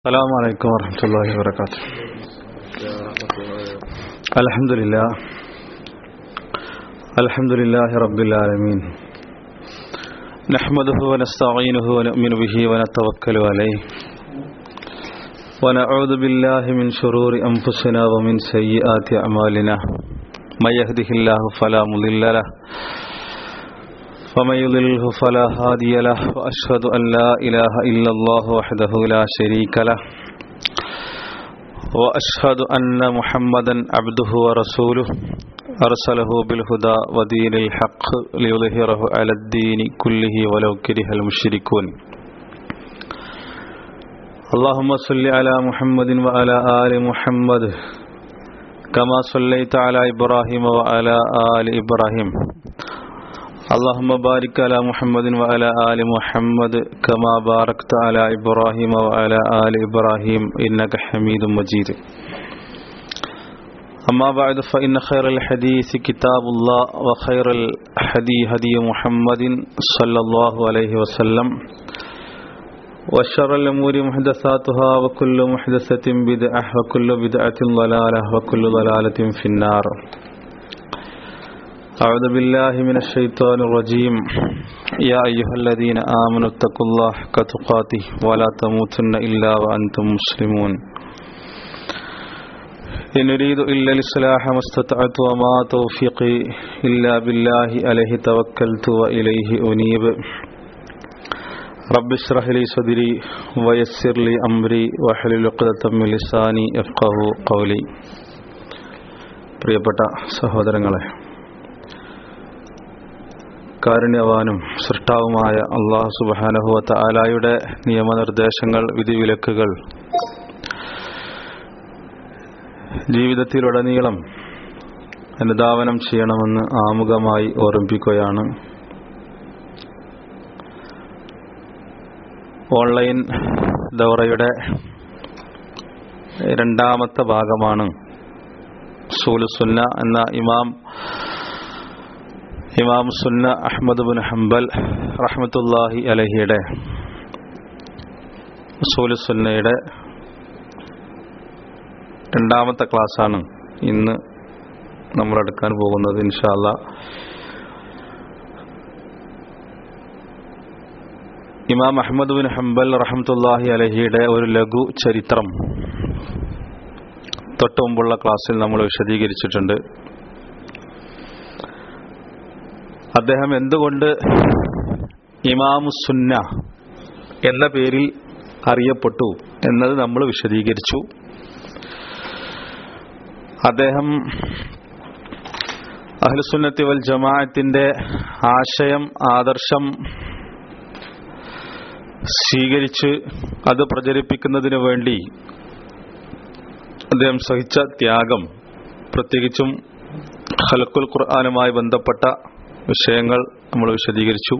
السلام عليكم ورحمة الله وبركاته الحمد لله الحمد لله رب العالمين نحمده ونستعينه ونؤمن به ونتوكل عليه ونعوذ بالله من شرور أنفسنا ومن سيئات أعمالنا من يهده الله فلا مضل له ومن يضلله فلا هادي له وأشهد أن لا إله إلا الله وحده لا شريك له وأشهد أن محمدا عبده ورسوله أرسله بالهدى ودين الحق ليظهره على الدين كله ولو كره المشركون اللهم صل على محمد وعلى آل محمد كما صليت على إبراهيم وعلى آل إبراهيم اللهم بارك على محمد وعلى آل محمد كما باركت على إبراهيم وعلى آل إبراهيم إنك حميد مجيد أما بعد فإن خير الحديث كتاب الله وخير الحدي هدي محمد صلى الله عليه وسلم وشر الأمور محدثاتها وكل محدثة بدعة وكل بدعة ضلالة وكل ضلالة في النار أعوذ بالله من الشيطان الرجيم يا أيها الذين آمنوا اتقوا الله حق تقاته ولا تموتن إلا وأنتم مسلمون إن أريد إلا الإصلاح ما استطعت وما توفيقي إلا بالله عليه توكلت وإليه أنيب رب اشرح لي صدري ويسر لي أمري واحلل عقدة من لساني يفقه قولي പ്രിയപ്പെട്ട സഹോദരങ്ങളെ കാരുണ്യവാനും സൃഷ്ടാവുമായ അള്ളാഹു സുബാനഹുവത്ത ആലായുടെ നിയമനിർദ്ദേശങ്ങൾ വിധിവിലക്കുകൾ ജീവിതത്തിലുടനീളം അനുധാവനം ചെയ്യണമെന്ന് ആമുഖമായി ഓർമ്മിപ്പിക്കുകയാണ് ഓൺലൈൻ ദൗറയുടെ രണ്ടാമത്തെ ഭാഗമാണ് സൂലുസുന്ന എന്ന ഇമാം ഇമാം സുന്ന അഹമ്മദ് ബിൻ ഹംബൽ റഹ്മത്തുല്ലാഹി അലഹിയുടെ സൂലു സുന്നയുടെ രണ്ടാമത്തെ ക്ലാസ്സാണ് ഇന്ന് നമ്മൾ എടുക്കാൻ പോകുന്നത് ഇൻഷാല്ല ഇമാം അഹമ്മദ് ബിൻ ഹംബൽ റഹ്മത്തുല്ലാഹി അലഹിയുടെ ഒരു ലഘു ചരിത്രം തൊട്ട് മുമ്പുള്ള ക്ലാസ്സിൽ നമ്മൾ വിശദീകരിച്ചിട്ടുണ്ട് അദ്ദേഹം എന്തുകൊണ്ട് ഇമാമുസുന്ന എന്ന പേരിൽ അറിയപ്പെട്ടു എന്നത് നമ്മൾ വിശദീകരിച്ചു അദ്ദേഹം അഹ്ലുസുന്നത്തി വൽ ജമാഅത്തിന്റെ ആശയം ആദർശം സ്വീകരിച്ച് അത് പ്രചരിപ്പിക്കുന്നതിന് വേണ്ടി അദ്ദേഹം സഹിച്ച ത്യാഗം പ്രത്യേകിച്ചും ഖലക്കുൽ ഖുർആാനുമായി ബന്ധപ്പെട്ട വിഷയങ്ങൾ നമ്മൾ വിശദീകരിച്ചു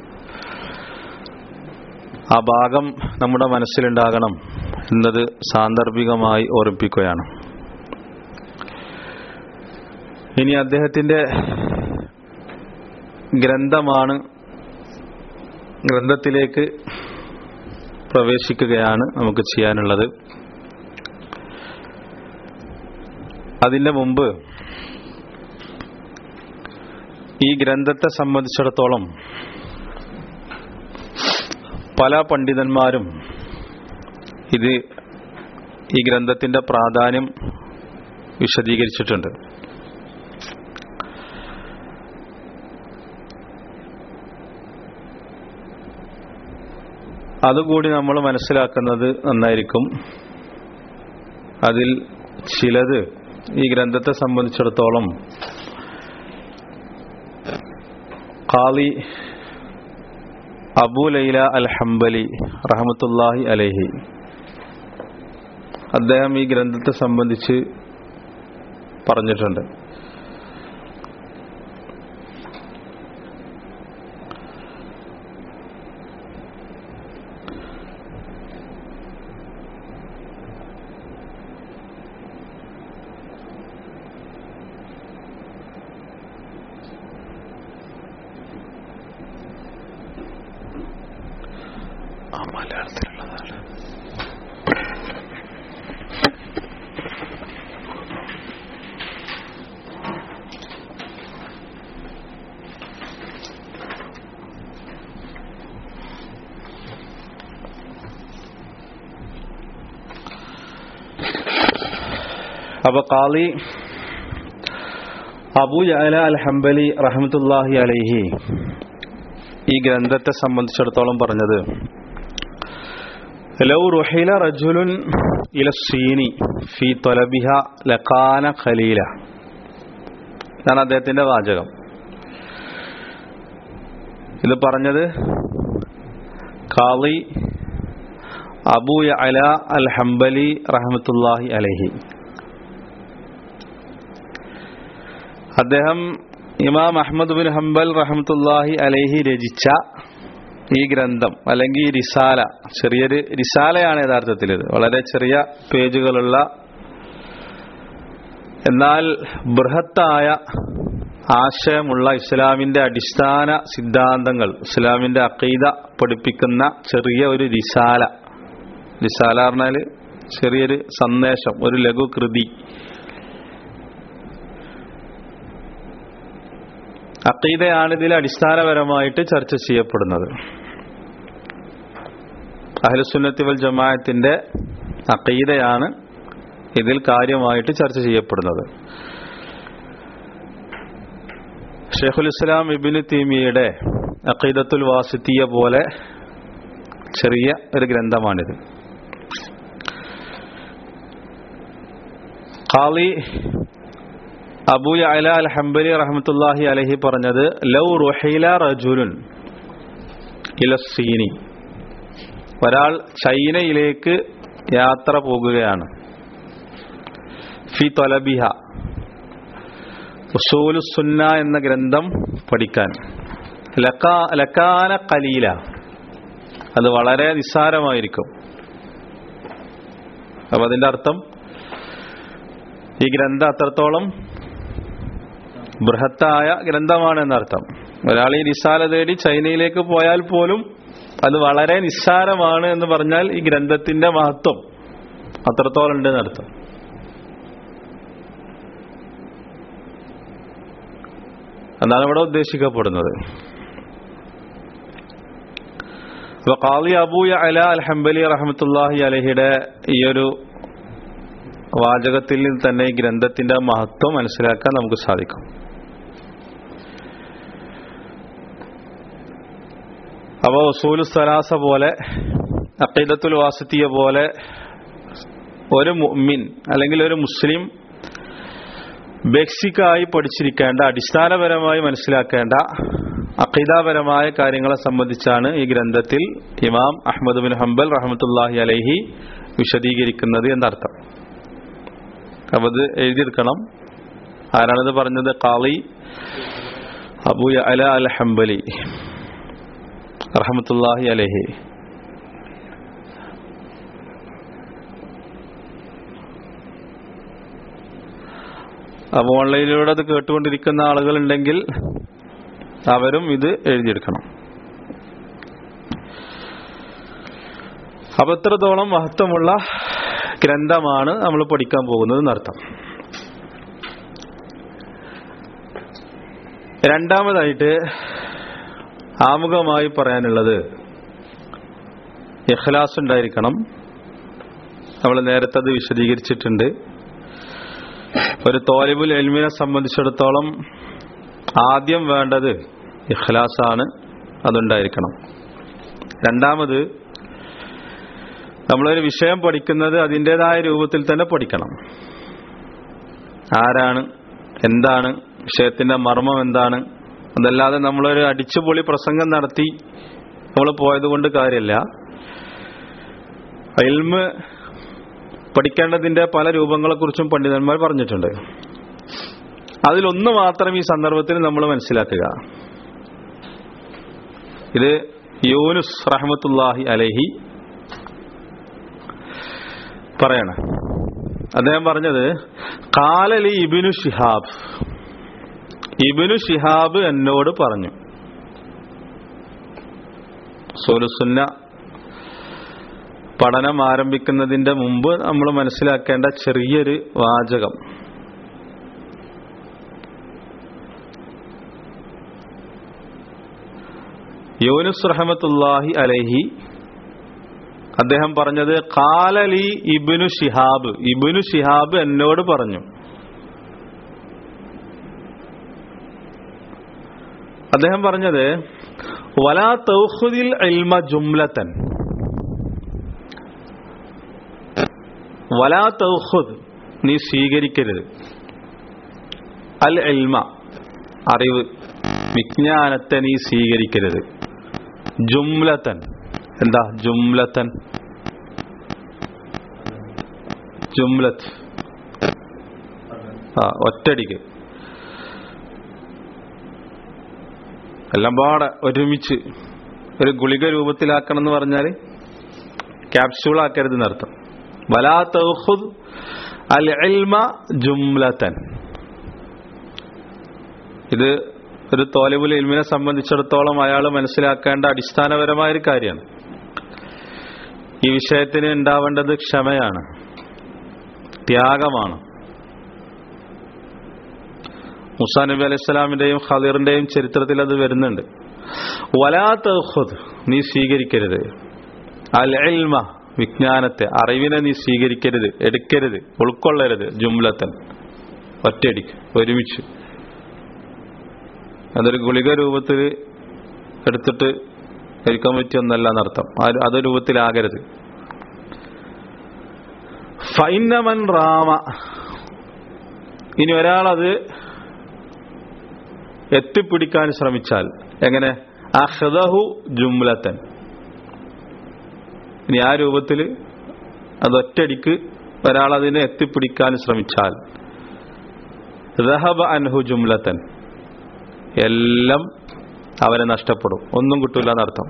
ആ ഭാഗം നമ്മുടെ മനസ്സിലുണ്ടാകണം എന്നത് സാന്ദർഭികമായി ഓർമ്മിപ്പിക്കുകയാണ് ഇനി അദ്ദേഹത്തിന്റെ ഗ്രന്ഥമാണ് ഗ്രന്ഥത്തിലേക്ക് പ്രവേശിക്കുകയാണ് നമുക്ക് ചെയ്യാനുള്ളത് അതിന്റെ മുമ്പ് ഈ ഗ്രന്ഥത്തെ സംബന്ധിച്ചിടത്തോളം പല പണ്ഡിതന്മാരും ഇത് ഈ ഗ്രന്ഥത്തിന്റെ പ്രാധാന്യം വിശദീകരിച്ചിട്ടുണ്ട് അതുകൂടി നമ്മൾ മനസ്സിലാക്കുന്നത് നന്നായിരിക്കും അതിൽ ചിലത് ഈ ഗ്രന്ഥത്തെ സംബന്ധിച്ചിടത്തോളം ഖാലി അബു ലൈല അൽ ഹംബലി റഹമത്തുല്ലാഹി അലഹി അദ്ദേഹം ഈ ഗ്രന്ഥത്തെ സംബന്ധിച്ച് പറഞ്ഞിട്ടുണ്ട് മലയാളത്തിലുള്ളതാണ് അപ്പൊ കാളി അബു അല അൽ ഹംബലി റഹമത്തുല്ലാഹി അലൈഹി ഈ ഗ്രന്ഥത്തെ സംബന്ധിച്ചിടത്തോളം പറഞ്ഞത് ലൗ റുഹില റജുലുൻ ഇല സീനി ഫി തൊലബിഹ ലഖാന ഖലീല ഇതാണ് അദ്ദേഹത്തിന്റെ വാചകം ഇത് പറഞ്ഞത് കാളി അബു അല അൽ ഹംബലി റഹമത്തുല്ലാഹി അലൈഹി അദ്ദേഹം ഇമാം അഹമ്മദ് ബിൻ ഹംബൽ റഹമത്തുല്ലാഹി അലൈഹി രചിച്ച ഈ ഗ്രന്ഥം അല്ലെങ്കിൽ ഈ റിസാല ചെറിയൊരു റിസാലയാണ് യഥാർത്ഥത്തിൽ ഇത് വളരെ ചെറിയ പേജുകളുള്ള എന്നാൽ ബൃഹത്തായ ആശയമുള്ള ഇസ്ലാമിന്റെ അടിസ്ഥാന സിദ്ധാന്തങ്ങൾ ഇസ്ലാമിന്റെ അക്കീത പഠിപ്പിക്കുന്ന ചെറിയ ഒരു റിസാല റിസാല പറഞ്ഞാൽ ചെറിയൊരു സന്ദേശം ഒരു ലഘു കൃതി അക്കീതയാണ് ഇതിൽ അടിസ്ഥാനപരമായിട്ട് ചർച്ച ചെയ്യപ്പെടുന്നത് അഹ്ലുസുന്നത്തി വൽ ജമാഅത്തിന്റെ അക്കീതയാണ് ഇതിൽ കാര്യമായിട്ട് ചർച്ച ചെയ്യപ്പെടുന്നത് ഷെയ്ഖുൽ ഇസ്ലാം ഇബിന് തീമിയുടെ അക്കീദത്തുൽ വാസിത്തിയ പോലെ ചെറിയ ഒരു ഗ്രന്ഥമാണിത് ഖാലി അബു അല അൽ ഹംബലി റഹമത്തുല്ലാഹി അലഹി പറഞ്ഞത് ലൗ റുഹൈല റജുലുൻ ഇലസീനി ഒരാൾ ചൈനയിലേക്ക് യാത്ര പോകുകയാണ് ഫി തൊലബിഹ ഉസൂലു സുന്ന എന്ന ഗ്രന്ഥം പഠിക്കാൻ ലക്കാന കലീല അത് വളരെ നിസ്സാരമായിരിക്കും അപ്പൊ അതിന്റെ അർത്ഥം ഈ ഗ്രന്ഥം അത്രത്തോളം ബൃഹത്തായ ഗ്രന്ഥമാണ് എന്നർത്ഥം ഒരാൾ ഈ നിസ്സാര തേടി ചൈനയിലേക്ക് പോയാൽ പോലും അത് വളരെ നിസ്സാരമാണ് എന്ന് പറഞ്ഞാൽ ഈ ഗ്രന്ഥത്തിന്റെ മഹത്വം അത്രത്തോളം ഉണ്ട് എന്നർത്ഥം എന്നാണ് ഇവിടെ ഉദ്ദേശിക്കപ്പെടുന്നത് അപ്പൊ ഖാദി അബൂയ അല അൽ ഹംബലി റഹമത്തുല്ലാഹി അലഹിയുടെ ഈ ഒരു വാചകത്തിൽ തന്നെ ഈ ഗ്രന്ഥത്തിന്റെ മഹത്വം മനസ്സിലാക്കാൻ നമുക്ക് സാധിക്കും അപ്പോൾ ഉസൂലു സലാസ പോലെ അക്കീദത്തുൽ വാസിത്തിയ പോലെ ഒരു മുഅ്മിൻ അല്ലെങ്കിൽ ഒരു മുസ്ലിം ബേസിക്കായി പഠിച്ചിരിക്കേണ്ട അടിസ്ഥാനപരമായി മനസ്സിലാക്കേണ്ട അഖീദാപരമായ കാര്യങ്ങളെ സംബന്ധിച്ചാണ് ഈ ഗ്രന്ഥത്തിൽ ഇമാം അഹമ്മദ് ബിൻ ഹംബൽ റഹമത്തുല്ലാഹി അലൈഹി വിശദീകരിക്കുന്നത് എന്നർത്ഥം അപ്പൊ അത് എഴുതിയെടുക്കണം ആരാണിത് പറഞ്ഞത് കാളി അബു അല അൽ ഹംബലി റഹമത്തുല്ലാഹി അലഹി അപ്പൊ ഓൺലൈനിലൂടെ അത് കേട്ടുകൊണ്ടിരിക്കുന്ന ആളുകൾ ഉണ്ടെങ്കിൽ അവരും ഇത് എഴുതിയെടുക്കണം അപ്പൊ എത്രത്തോളം മഹത്വമുള്ള ഗ്രന്ഥമാണ് നമ്മൾ പഠിക്കാൻ പോകുന്നത് എന്നർത്ഥം രണ്ടാമതായിട്ട് ആമുഖമായി പറയാനുള്ളത് ഇഖ്ലാസ് ഉണ്ടായിരിക്കണം നമ്മൾ നേരത്തെ അത് വിശദീകരിച്ചിട്ടുണ്ട് ഒരു തോലിബുൽ എൽമിനെ സംബന്ധിച്ചിടത്തോളം ആദ്യം വേണ്ടത് ഇഖ്ലാസാണ് അതുണ്ടായിരിക്കണം രണ്ടാമത് നമ്മളൊരു വിഷയം പഠിക്കുന്നത് അതിൻ്റെതായ രൂപത്തിൽ തന്നെ പഠിക്കണം ആരാണ് എന്താണ് വിഷയത്തിന്റെ മർമ്മം എന്താണ് അതല്ലാതെ നമ്മളൊരു അടിച്ചുപൊളി പ്രസംഗം നടത്തി നമ്മൾ പോയത് കൊണ്ട് കാര്യമില്ല ഇൽമ് പഠിക്കേണ്ടതിന്റെ പല രൂപങ്ങളെക്കുറിച്ചും പണ്ഡിതന്മാർ പറഞ്ഞിട്ടുണ്ട് അതിലൊന്ന് മാത്രം ഈ സന്ദർഭത്തിൽ നമ്മൾ മനസ്സിലാക്കുക ഇത് യൂനുസ് റഹമത്തുല്ലാഹി അലഹി പറയണ അദ്ദേഹം പറഞ്ഞത് കാലലി ഇബിനു ഷിഹാബ് ഇബിനു ഷിഹാബ് എന്നോട് പറഞ്ഞു സോലുസുന്ന പഠനം ആരംഭിക്കുന്നതിന്റെ മുമ്പ് നമ്മൾ മനസ്സിലാക്കേണ്ട ചെറിയൊരു വാചകം യൂനുസ് റഹമത്തുല്ലാഹി അലഹി അദ്ദേഹം പറഞ്ഞത് കാലലി ഇബിനു ഷിഹാബ് ഇബിനു ഷിഹാബ് എന്നോട് പറഞ്ഞു അദ്ദേഹം പറഞ്ഞത് വലാ തൗഹുദിൽ ഇൽമ ജുംലത്തൻ വലാ തൗഹുദ് നീ സ്വീകരിക്കരുത് അൽ ഇൽമ അറിവ് വിജ്ഞാനത്തെ നീ സ്വീകരിക്കരുത് ജുംലത്തൻ എന്താ ജുംലത്തൻ ജുംലത്ത് ആ ഒറ്റടിക്ക് എല്ലാം പാടെ ഒരുമിച്ച് ഒരു ഗുളിക രൂപത്തിലാക്കണം എന്ന് പറഞ്ഞാൽ ക്യാപ്സ്യൂൾ ആക്കരുത് എന്നർത്ഥം വലാ തൗഖുദ് അൽ ഇൽമ ജുംലത്തൻ ഇത് ഒരു തോലിബുൽ ഇൽമിനെ സംബന്ധിച്ചിടത്തോളം അയാൾ മനസ്സിലാക്കേണ്ട അടിസ്ഥാനപരമായ ഒരു കാര്യമാണ് ഈ വിഷയത്തിന് ഉണ്ടാവേണ്ടത് ക്ഷമയാണ് ത്യാഗമാണ് മുസാ നബി അലൈഹി സ്വലാമിന്റെയും ഖദീറിന്റെയും ചരിത്രത്തിൽ അത് വരുന്നുണ്ട് വലാ തൗഖുദ് നീ സ്വീകരിക്കരുത് അൽ ഇൽമ വിജ്ഞാനത്തെ അറിവിനെ നീ സ്വീകരിക്കരുത് എടുക്കരുത് ഉൾക്കൊള്ളരുത് ജുംലത്തൻ ഒറ്റയടിക്ക് ഒരുമിച്ച് അതൊരു ഗുളിക രൂപത്തിൽ എടുത്തിട്ട് കഴിക്കാൻ പറ്റിയ ഒന്നല്ല എന്നർത്ഥം ആ- അത് രൂപത്തിലാകരുത് ഫൈനമൻ റാമ ഇനി ഒരാളത് എത്തിപ്പിടിക്കാൻ ശ്രമിച്ചാൽ എങ്ങനെ അഹ്ദഹു ജുംലത്തൻ ഇനി ആ രൂപത്തിൽ അതൊറ്റടിക്ക് ഒരാൾ അതിനെ എത്തിപ്പിടിക്കാൻ ശ്രമിച്ചാൽ റഹബ അൻഹു ജുംലത്തൻ എല്ലാം അവനെ നഷ്ടപ്പെടും ഒന്നും കിട്ടൂല എന്നർത്ഥം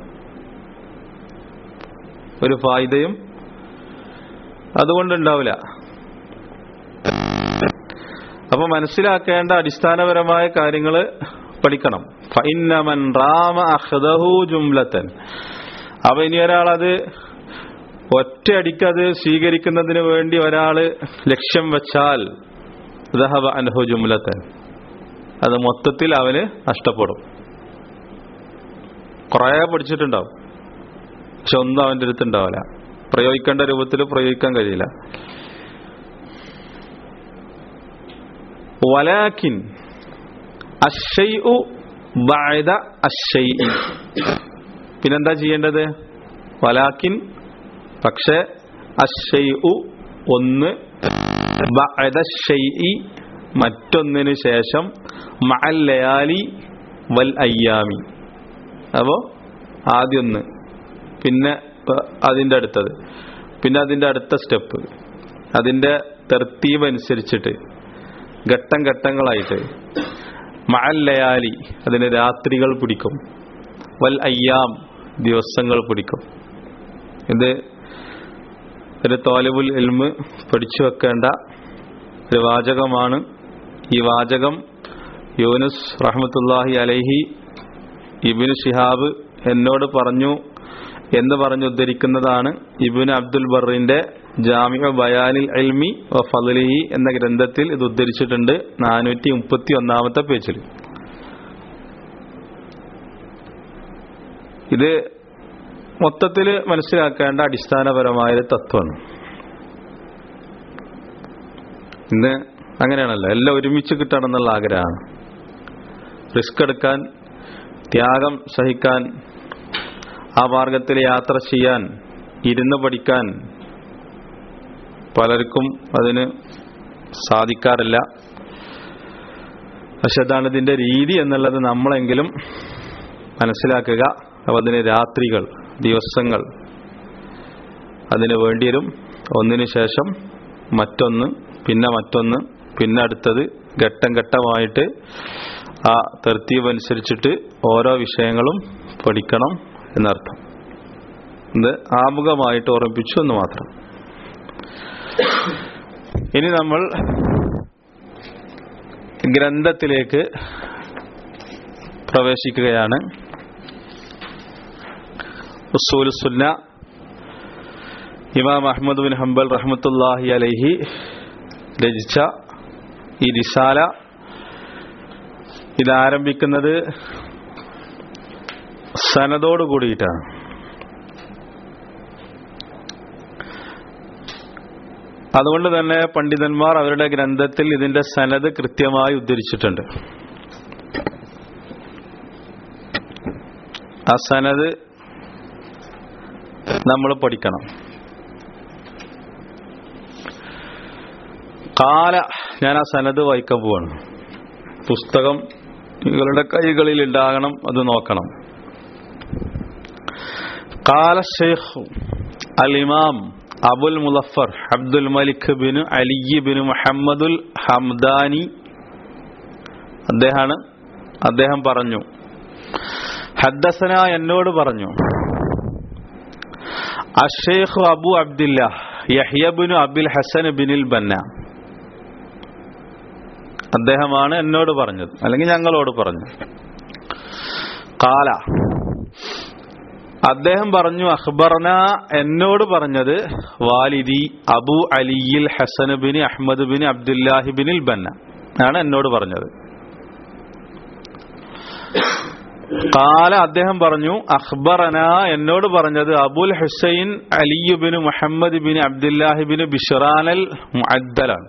ഒരു ഫായിദയും അതുകൊണ്ടുണ്ടാവില്ല അപ്പൊ മനസ്സിലാക്കേണ്ട അടിസ്ഥാനപരമായ കാര്യങ്ങൾ പഠിക്കണം ഫൈന്നമൻ റാമ അഹ്ദഹു ജുംലത്തൻ അപ്പൊ ഇനി ഒരാളത് ഒറ്റയടിക്ക് അത് സ്വീകരിക്കുന്നതിന് വേണ്ടി ഒരാള് ലക്ഷ്യം വെച്ചാൽ ദഹബ അൻഹു ജുംലത്തൻ അത് മൊത്തത്തിൽ അവന് നഷ്ടപ്പെടും കുറേ പഠിച്ചിട്ടുണ്ടാവും പക്ഷെ ഒന്നും അവന്റെ അടുത്ത് ഉണ്ടാവില്ല പ്രയോഗിക്കേണ്ട രൂപത്തിൽ പ്രയോഗിക്കാൻ കഴിയില്ല വലാക്കിൻ അഷൈഉ ബഅദ അഷൈഇ പിന്നെന്താ ചെയ്യേണ്ടത് വലാക്കിൻ പക്ഷെ അഷൈഉ ഒന്ന് ബഅദ ഷൈഇ മറ്റൊന്നിനു ശേഷം മഅൽ ലയാലി വൽ അയ്യാമി അപ്പോ ആദ്യം ഒന്ന് പിന്നെ പ- അതിന്റെ അടുത്തത് പിന്നെ അതിന്റെ അടുത്ത സ്റ്റെപ്പ് അതിന്റെ തെർത്തീവ് അനുസരിച്ചിട്ട് ഘട്ടം ഘട്ടങ്ങളായിട്ട് മഅൽ ലയാലി അതിന് രാത്രികൾ പിടിക്കും വൽ അയ്യാം ദിവസങ്ങൾ പിടിക്കും ഇത് ഒരു തോലബുൽ ഇൽമ് പഠിച്ചു വെക്കേണ്ട ഒരു വാചകമാണ് ഈ വാചകം യൂനുസ് റഹ്മത്തുല്ലാഹി അലൈഹി ഇബിന് ഷിഹാബ് എന്നോട് പറഞ്ഞു എന്ന് പറഞ്ഞ് ഉദ്ധരിക്കുന്നതാണ് ഇബിന് അബ്ദുൽ ബറിന്റെ ജാമിഅ ബയാനിൽ ഇൽമി വ ഫലിഹി എന്ന ഗ്രന്ഥത്തിൽ ഇത് ഉദ്ധരിച്ചിട്ടുണ്ട് നാനൂറ്റി മുപ്പത്തി ഒന്നാമത്തെ പേജിൽ ഇത് മൊത്തത്തിൽ മനസ്സിലാക്കേണ്ട അടിസ്ഥാനപരമായ ഒരു തത്വമാണ് ഇന്ന് അങ്ങനെയാണല്ലോ എല്ലാം ഒരുമിച്ച് കിട്ടണം എന്നുള്ള ആഗ്രഹമാണ് റിസ്ക് എടുക്കാൻ ത്യാഗം സഹിക്കാൻ ആ മാർഗത്തിൽ യാത്ര ചെയ്യാൻ ഇരുന്ന് പഠിക്കാൻ പലർക്കും അതിന് സാധിക്കാറില്ല പക്ഷെ അതാണ് ഇതിന്റെ രീതി എന്നുള്ളത് നമ്മളെങ്കിലും മനസ്സിലാക്കുക അപ്പൊ അതിന് രാത്രികൾ ദിവസങ്ങൾ അതിന് വേണ്ടിവരും ഒന്നിനു ശേഷം മറ്റൊന്ന് പിന്നെ മറ്റൊന്ന് പിന്നെ അടുത്തത് ഘട്ടം ഘട്ടമായിട്ട് ആ തെർത്തീവ് അനുസരിച്ചിട്ട് ഓരോ വിഷയങ്ങളും പഠിക്കണം എന്നർത്ഥം ഇത് ആമുഖമായിട്ട് ഓർമ്മിപ്പിച്ചു എന്ന് മാത്രം ഇനി നമ്മൾ ഗ്രന്ഥത്തിലേക്ക് പ്രവേശിക്കുകയാണ് ഉസൂൽ സുന്ന ഇമാം അഹമ്മദ് ബിൻ ഹംബൽ റഹ്മത്തുല്ലാഹി അലൈഹി രചിച്ച ഈ റിസാല ഇതാരംഭിക്കുന്നത് സനദോട് കൂടിയിട്ടാണ് അതുകൊണ്ട് തന്നെ പണ്ഡിതന്മാർ അവരുടെ ഗ്രന്ഥത്തിൽ ഇതിന്റെ സനത് കൃത്യമായി ഉദ്ധരിച്ചിട്ടുണ്ട് ആ സനത് നമ്മൾ പഠിക്കണം കാല ഞാൻ ആ സനത് വായിക്കാൻ പോവാണ് പുസ്തകം നിങ്ങളുടെ കൈകളിൽ ഉണ്ടാകണം അത് നോക്കണം കാല Sheikh al Imam Abul Muzaffar Abdul Malik bin Ali bin Muhammadul Hamdani അദ്ദേഹമാണ് അദ്ദേഹം പറഞ്ഞു ഹദ്ദസന എന്നോട് പറഞ്ഞു അഷേഖ് അബു അബ്ദില്ല യഹ്യബിനു അബിൽ ഹസൻ ബിനിൽ ബന്ന അദ്ദേഹമാണ് എന്നോട് പറഞ്ഞത് അല്ലെങ്കിൽ ഞങ്ങളോട് പറഞ്ഞു കാല അദ്ദേഹം പറഞ്ഞു അഖ്ബർന എന്നോട് പറഞ്ഞത് വാലിദി അബു അലിയിൽ Hasan bin Ahmad bin Abdullahi ബിനിൽ ബന്ന ആണ് എന്നോട് പറഞ്ഞത് കാല അദ്ദേഹം പറഞ്ഞു അഖ്ബറന എന്നോട് പറഞ്ഞത് അബുൽ ഹുസൈൻ അലിയുബിൻ മുഹമ്മദ് ബിൻ അബ്ദുല്ലാഹിബിൻ ബിഷറാനൽ മുഅദ്ദലാണ്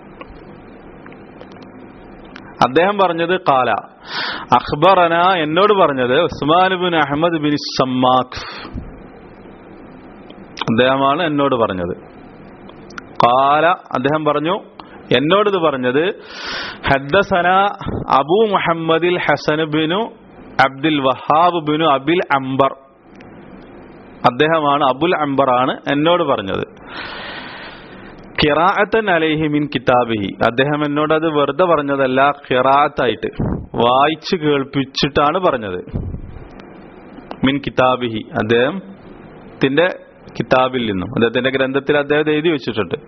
അദ്ദേഹം പറഞ്ഞത് കാല അഖ്ബറന എന്നോട് പറഞ്ഞത് Usman bin Ahmad bin Sammak അദ്ദേഹമാണ് എന്നോട് പറഞ്ഞത് കാല അദ്ദേഹം പറഞ്ഞു എന്നോട് ഇത് പറഞ്ഞത് ഹദ്ദസന അബു മുഹമ്മദിൽ ഹസൻ ബിനു അബ്ദുൽ വഹാബ് ബിനു അബിൽ അംബർ അദ്ദേഹമാണ് അബുൽ അംബർ ആണ് എന്നോട് പറഞ്ഞത് ഖിറാഅത്തൻ അലൈഹി മിൻ കിതാബിഹി അദ്ദേഹം എന്നോട് അത് വെറുതെ പറഞ്ഞതല്ല ഖിറാഅത്തായിട്ട് വായിച്ചു കേൾപ്പിച്ചിട്ടാണ് പറഞ്ഞത് മിൻ കിതാബിഹി അദ്ദേഹത്തിന്റെ കിതാബിൽ നിന്നും അദ്ദേഹത്തിന്റെ ഗ്രന്ഥത്തിൽ അദ്ദേഹം എഴുതി വെച്ചിട്ടുണ്ട്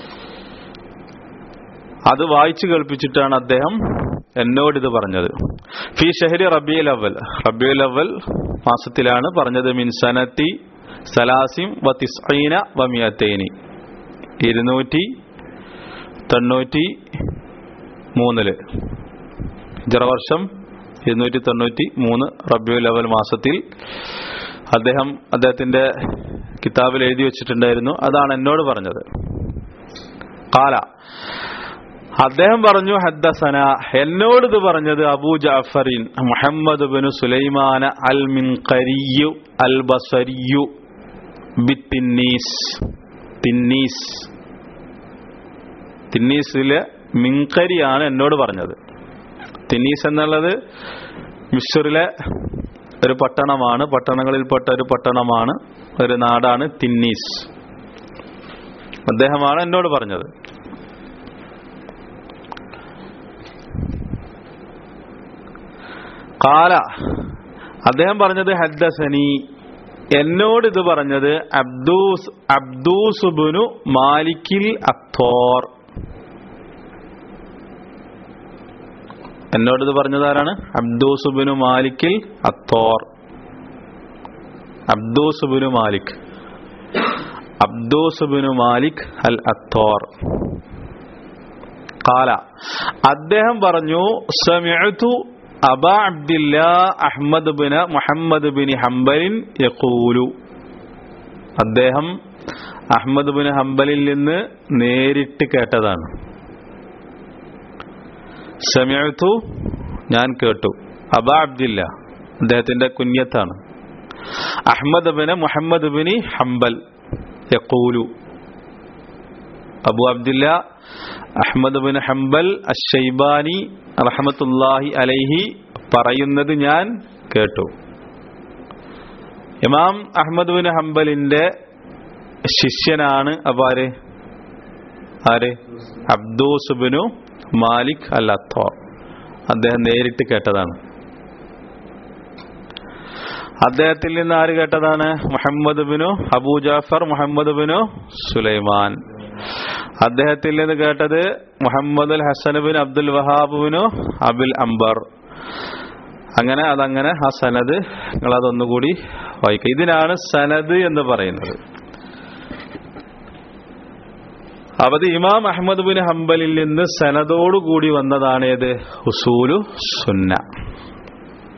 അത് വായിച്ചു കേൾപ്പിച്ചിട്ടാണ് അദ്ദേഹം എന്നോട് ഇത് പറഞ്ഞത് ഫി ഷഹരി റബിയുൽ അവൽ റബിയുൽ അവൽ മാസത്തിലാണ് പറഞ്ഞത് മിൻ സനത്തി സലാസിം വ തിസ്ഈന വ മിയത്തൈനി ഇരുന്നൂറ്റി തൊണ്ണൂറ്റി മൂന്നില് ജറവർഷം ഇരുന്നൂറ്റി തൊണ്ണൂറ്റി മൂന്ന് റബിയുൽ അവൽ മാസത്തിൽ അദ്ദേഹം അദ്ദേഹത്തിന്റെ കിതാബിൽ എഴുതി വെച്ചിട്ടുണ്ടായിരുന്നു അതാണ് എന്നോട് പറഞ്ഞത് കാല അദ്ദേഹം പറഞ്ഞു ഹദ്ദസന എന്നോട് ഇത് പറഞ്ഞത് അബൂ ജാഫറിൻ മുഹമ്മദ് ബിൻ സുലൈമാന അൽ മിൻകരിയു അൽ ബസരിയു ബിത്തിന്നീസ് തിന്നീസ് തിന്നീസിലെ മിൻകരിയാണ് എന്നോട് പറഞ്ഞത് തിന്നീസ് എന്നുള്ളത് മിഷറിലെ ഒരു പട്ടണമാണ് പട്ടണങ്ങളിൽപ്പെട്ട ഒരു പട്ടണമാണ് ഒരു നാടാണ് തിന്നീസ് അദ്ദേഹമാണ് എന്നോട് പറഞ്ഞത് കാല അദ്ദേഹം പറഞ്ഞത് ഹദ്ദസനി എന്നോട് ഇത് പറഞ്ഞത് അബ്ദൂസ് അബ്ദൂസുബുനു മാലിക്കിൽ അത്തോർ എന്നോട് ഇത് പറഞ്ഞത് ആരാണ് അബ്ദൂസുബിനു മാലിക്കിൽ അത്തോർ അബ്ദൂസുബിനു മാലിക് അബ്ദൂസുബിനു മാലിക് അൽ അത്തോർ കാല അദ്ദേഹം പറഞ്ഞു സമിഅതു Aba Abdillah Ahmad bin Muhammad bin ഹംബലിൻ യഖൂലു അദ്ദേഹം അഹ്മദ് ബിൻ ഹംബലിൽ നിന്ന് നേരിട്ട് കേട്ടതാണ് സമയത്തു ഞാൻ കേട്ടു അബ അബ്ദില്ല അദ്ദേഹത്തിന്റെ കുഞ്ഞത്താണ് Ahmad bin Muhammad bin Hanbal യഖൂലു Abu Abdillah Ahmad bin Hanbal Ashshaibani റഹമത്തുല്ലാഹി അലൈഹി പറയുന്നത് ഞാൻ കേട്ടു ഇമാം അഹ്മദ് ബിൻ ഹംബലിന്റെ ശിഷ്യനാണ് അപ്പൊ ആര് ആര് അബ്ദൂസ് ബിനു മാലിക് അൽ അത്തോർ അദ്ദേഹം നേരിട്ട് കേട്ടതാണ് അദ്ദേഹത്തിൽ നിന്ന് ആര് കേട്ടതാണ് മുഹമ്മദ് ബിനു അബൂ ജാഫർ മുഹമ്മദ് ബിനു സുലൈമാൻ അദ്ദേഹത്തിൽ നിന്ന് കേട്ടത് Muhammad al Hasan bin Abdul Wahab ബിനു അബുൽ അംബർ അങ്ങനെ അതങ്ങനെ ആ സനത് നിങ്ങൾ അതൊന്നുകൂടി വായിക്കുക ഇതിനാണ് സനത് എന്ന് പറയുന്നത് അപ്പൊ അത് ഇമാം അഹമ്മദ് ബിൻ ഹംബലിൽ നിന്ന് സനതോടുകൂടി വന്നതാണ് ഏത് ഹുസൂലു സുന്ന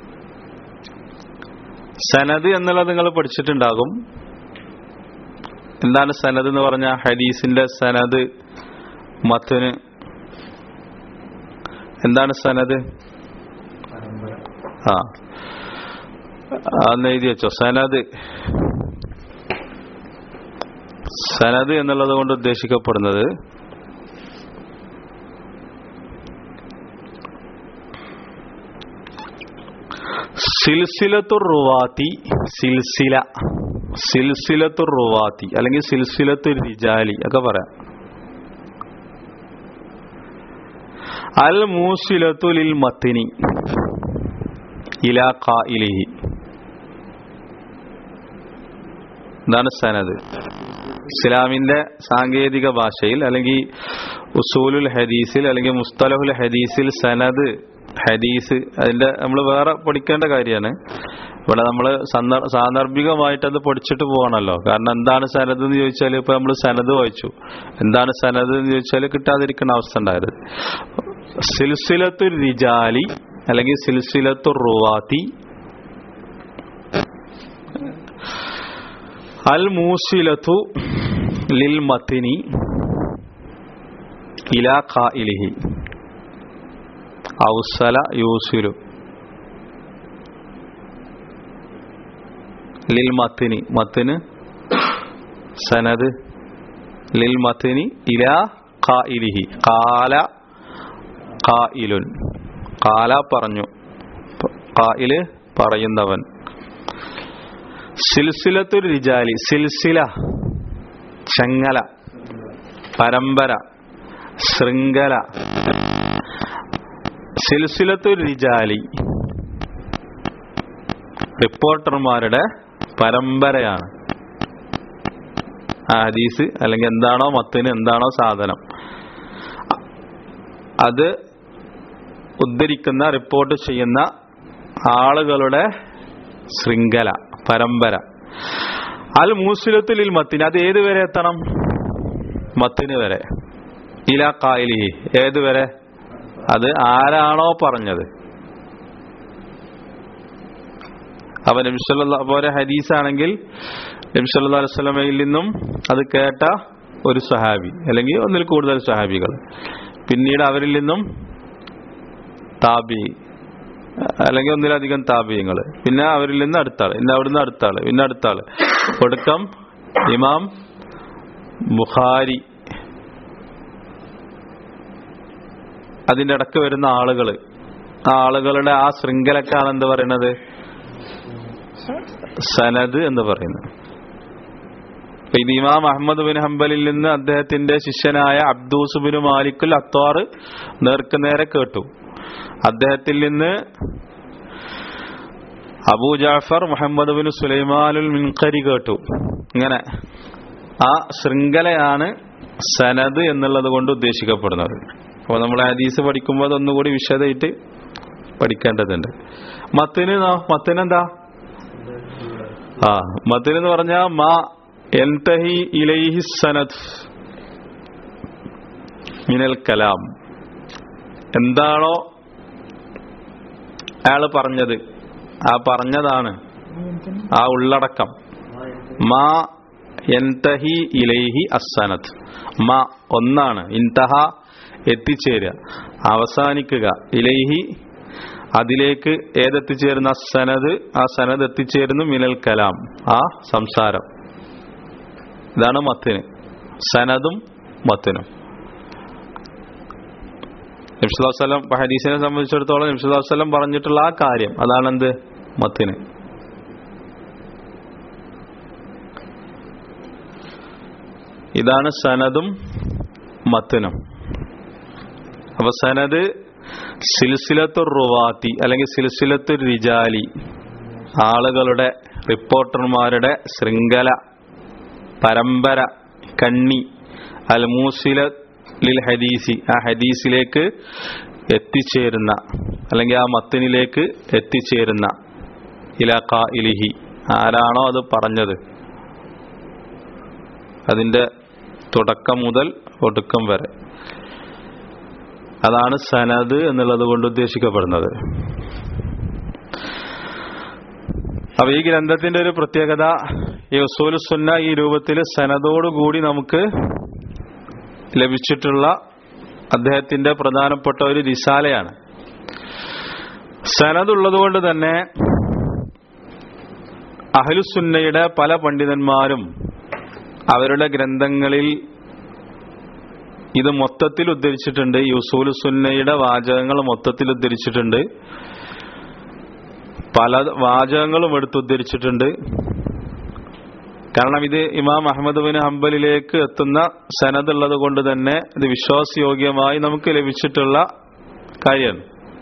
സനത് എന്നുള്ളത് നിങ്ങൾ പഠിച്ചിട്ടുണ്ടാകും എന്താണ് സനദ് എന്ന് പറഞ്ഞ ഹദീസിന്റെ സനദ് മത്തിന് എന്താണ് സനദ് ആ അന്ന് എഴുതി വെച്ചോ സനദ് സനദ് എന്നുള്ളത് കൊണ്ട് ഉദ്ദേശിക്കപ്പെടുന്നത് സിൽസിലത്തുർ റുവാത്തി സിൽസില സിൽസിലത്തുർ റുവാത്തി അല്ലെങ്കിൽ സിൽസിലത്തു റിജാലി ഒക്കെ പറയാം അൽ മൂസിലത്തു ലിൽ മത്തിനി ഇലാ ഖായിലിഹി ഇതാണ് സനദ് ഇസ്ലാമിന്റെ സാങ്കേതിക ഭാഷയിൽ അല്ലെങ്കിൽ ഉസൂലുൽ ഹദീസിൽ അല്ലെങ്കിൽ മുസ്തലഹുൽ ഹദീസിൽ സനദ് ഹദീസ് അതിന്റെ നമ്മൾ വേറെ പഠിക്കേണ്ട കാര്യമാണ് ഇവിടെ നമ്മൾ സാന്ദർഭികമായിട്ട് അത് പഠിച്ചിട്ട് പോകണമല്ലോ കാരണം എന്താണ് സനദ് എന്ന് ചോദിച്ചാൽ ഇപ്പൊ നമ്മൾ സനദ് വായിച്ചു എന്താണ് സനദ് എന്ന് ചോദിച്ചാൽ കിട്ടാതിരിക്കുന്ന അവസ്ഥ ഉണ്ടായത് സിൽസിലത്തു റിജാലി അല്ലെങ്കിൽ സിൽസിലത്തു റുവാത്തി അൽ മൂസിലത്തു ലിൽ മത്തിനി ഇലാ ഖായിലിഹി ഔസല യൂസുലു ലിൽ മത്തിനി മത്തിന് സനദ് ലിൽ മത്തിനി ഇലാ ഖായിലിഹി ഖാല ഖായിലുൻ ഖാല പറഞ്ഞു ഖായില് പറയുന്നവൻ സിൽസിലത്തുൽ റിജാലി സിൽസില ചങ്ങല പരമ്പര ശൃംഖല സിൽസിലത്തുൽ റിജാലി റിപ്പോർട്ടർമാരുടെ പരമ്പരയാണ് ആ ഹദീസ് അല്ലെങ്കിൽ എന്താണോ മത്തിന് എന്താണോ സാധനം അത് ഉദ്ധരിക്കുന്ന റിപ്പോർട്ട് ചെയ്യുന്ന ആളുകളുടെ ശൃംഖല പരമ്പര അൽ മൂസിലത്തുലിൽ മത്തിന് അത് ഏത് വരെ എത്തണം മത്തിന് വരെ ഇല കായലിഹി ഏത് വരെ അത് ആരാണോ പറഞ്ഞത് അപ്പൊ നബിസ്വല്ല പോലെ ഹദീസാണെങ്കിൽ നബിസ്വല്ലാ അലുസ്ലമയിൽ നിന്നും അത് കേട്ട ഒരു സഹാബി അല്ലെങ്കിൽ ഒന്നിൽ കൂടുതൽ സഹാബികൾ പിന്നീട് അവരിൽ നിന്നും താബി അല്ലെങ്കിൽ ഒന്നിലധികം താപീയങ്ങൾ പിന്നെ അവരിൽ നിന്ന് അടുത്താള് പിന്നെ അവിടുന്ന് അടുത്താള് പിന്നെ അടുത്താള് ഒടുക്കം ഇമാം ബുഖാരി അതിന്റെ ഇടക്ക് വരുന്ന ആളുകൾ ആ ആളുകളുടെ ആ ശൃംഖലക്കാണ് എന്ത് പറയുന്നത് സനദ് എന്ന് പറയുന്നത് ഇത് ഇമാം അഹമ്മദ് ബിൻ ഹംബലിൽ നിന്ന് അദ്ദേഹത്തിന്റെ ശിഷ്യനായ അബ്ദൂസ് ബിൻ മാലിക്കുൽ അത്വാർ നേർക്കുനേരെ കേട്ടു അദ്ദേഹത്തിൽ നിന്ന് അബൂ ജാഫർ മുഹമ്മദ് ബിൻ സുലൈമാനുൽ മിൻകരി കേട്ടു ഇങ്ങനെ ആ ശൃംഖലയാണ് സനദ് എന്നുള്ളത് കൊണ്ട് ഉദ്ദേശിക്കപ്പെടുന്നത് അപ്പോൾ നമ്മൾ ഹദീസ് പഠിക്കുമ്പോൾ അതൊന്നുകൂടി വിശദമായിട്ട് പഠിക്കേണ്ടതുണ്ട് മത്തിന് മത്തിനെന്താ ആ മത്തിന് എന്ന് പറഞ്ഞാൽ മാ എൻതഹി ഇലൈഹി സനദ് മിനൽ കലാം എന്താണോ അയാള് പറഞ്ഞത് ആ പറഞ്ഞതാണ് ആ ഉള്ളടക്കം മാ എൻതഹി ഇലൈഹി അസനത് മാ ഒന്നാണ് ഇൻതഹ എത്തിച്ചേരുക അവസാനിക്കുക ഇലൈഹി അതിലേക്ക് ഏതെത്തിച്ചേരുന്ന സനത് ആ സനത് എത്തിച്ചേരുന്നു മിനൽ കലാം ആ സംസാരം ഇതാണ് മത്തിന് സനതും മത്തിനും നബ്സുല്ലാസ്ലം ഹദീസിനെ സംബന്ധിച്ചിടത്തോളം നബ്സുല്ലാസ്ലം പറഞ്ഞിട്ടുള്ള ആ കാര്യം അതാണ് എന്ത് മത്തിന് ഇതാണ് സനദും മത്തിനും അപ്പൊ സനദ് സിൽസിലത്തു റുവാത്തി അല്ലെങ്കിൽ സിൽസിലത്തു റിജാലി ആളുകളുടെ റിപ്പോർട്ടർമാരുടെ ശൃംഖല പരമ്പര കണ്ണി അൽ മൂസില ലിൽ ഹദീസി ആ ഹദീസിലേക്ക് എത്തിച്ചേരുന്ന അല്ലെങ്കിൽ ആ മത്തിനിലേക്ക് എത്തിച്ചേരുന്ന ഇലാഖ ഇലിഹി ആരാണോ അത് പറഞ്ഞത് അതിന്റെ തുടക്കം മുതൽ ഒടുക്കം വരെ അതാണ് സനദ് എന്നുള്ളത് കൊണ്ട് ഉദ്ദേശിക്കപ്പെടുന്നത് അപ്പൊ ഈ ഗ്രന്ഥത്തിന്റെ ഒരു പ്രത്യേകത ഈ ഉസൂലു സുന്ന ഈ രൂപത്തിൽ സനദോടുകൂടി നമുക്ക് ലഭിച്ചിട്ടുള്ള അദ്ദേഹത്തിന്റെ പ്രധാനപ്പെട്ട ഒരു റിസാലയാണ് സനദുള്ളതുകൊണ്ട് തന്നെ അഹ്ലുസുന്നയുടെ പല പണ്ഡിതന്മാരും അവരുടെ ഗ്രന്ഥങ്ങളിൽ ഇത് മൊത്തത്തിൽ ഉദ്ധരിച്ചിട്ടുണ്ട് ഈ ഉസൂലു സുന്നയുടെ വാചകങ്ങൾ മൊത്തത്തിൽ ഉദ്ധരിച്ചിട്ടുണ്ട് പല വാചകങ്ങളും എടുത്ത് ഉദ്ധരിച്ചിട്ടുണ്ട് കാരണം ഇത് ഇമാം അഹമ്മദ് ബിൻ ഹംബലിലേക്ക് എത്തുന്ന സനദ് ഉള്ളത് കൊണ്ട് തന്നെ ഇത് വിശ്വാസയോഗ്യമായി നമുക്ക് ലഭിച്ചിട്ടുള്ള കാര്യമാണ്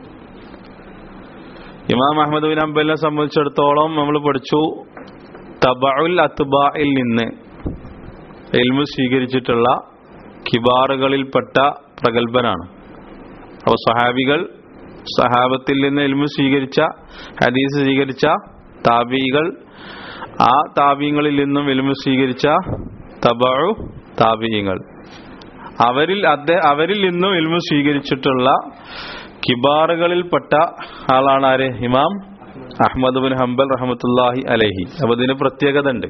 ഇമാം അഹമ്മദ് ബിൻ ഹംബലിനെ സംബന്ധിച്ചിടത്തോളം നമ്മൾ പഠിച്ചു തബഉൽ അത്ബായിൽ നിന്ന് എൽമു സ്വീകരിച്ചിട്ടുള്ള കിബാറുകളിൽപ്പെട്ട പ്രഗത്ഭനാണ് അപ്പോൾ സഹാബികൾ സഹാബത്തിൽ നിന്ന് എൽമു സ്വീകരിച്ച ഹദീസ് സ്വീകരിച്ച താബികൾ ആ താബീങ്ങളിൽ നിന്നും എൽമു സ്വീകരിച്ച തബഉ താബീങ്ങൾ അവരിൽ അദ്ദേഹ അവരിൽ നിന്നും എൽമു സ്വീകരിച്ചിട്ടുള്ള കിബാറുകളിൽപ്പെട്ട ആളാണ് ആര് ഇമാം അഹമ്മദ് ബിൻ ഹംബൽ റഹമത്തുല്ലാഹി അലഹി അപ്പൊ ഇതിന് പ്രത്യേകത ഉണ്ട്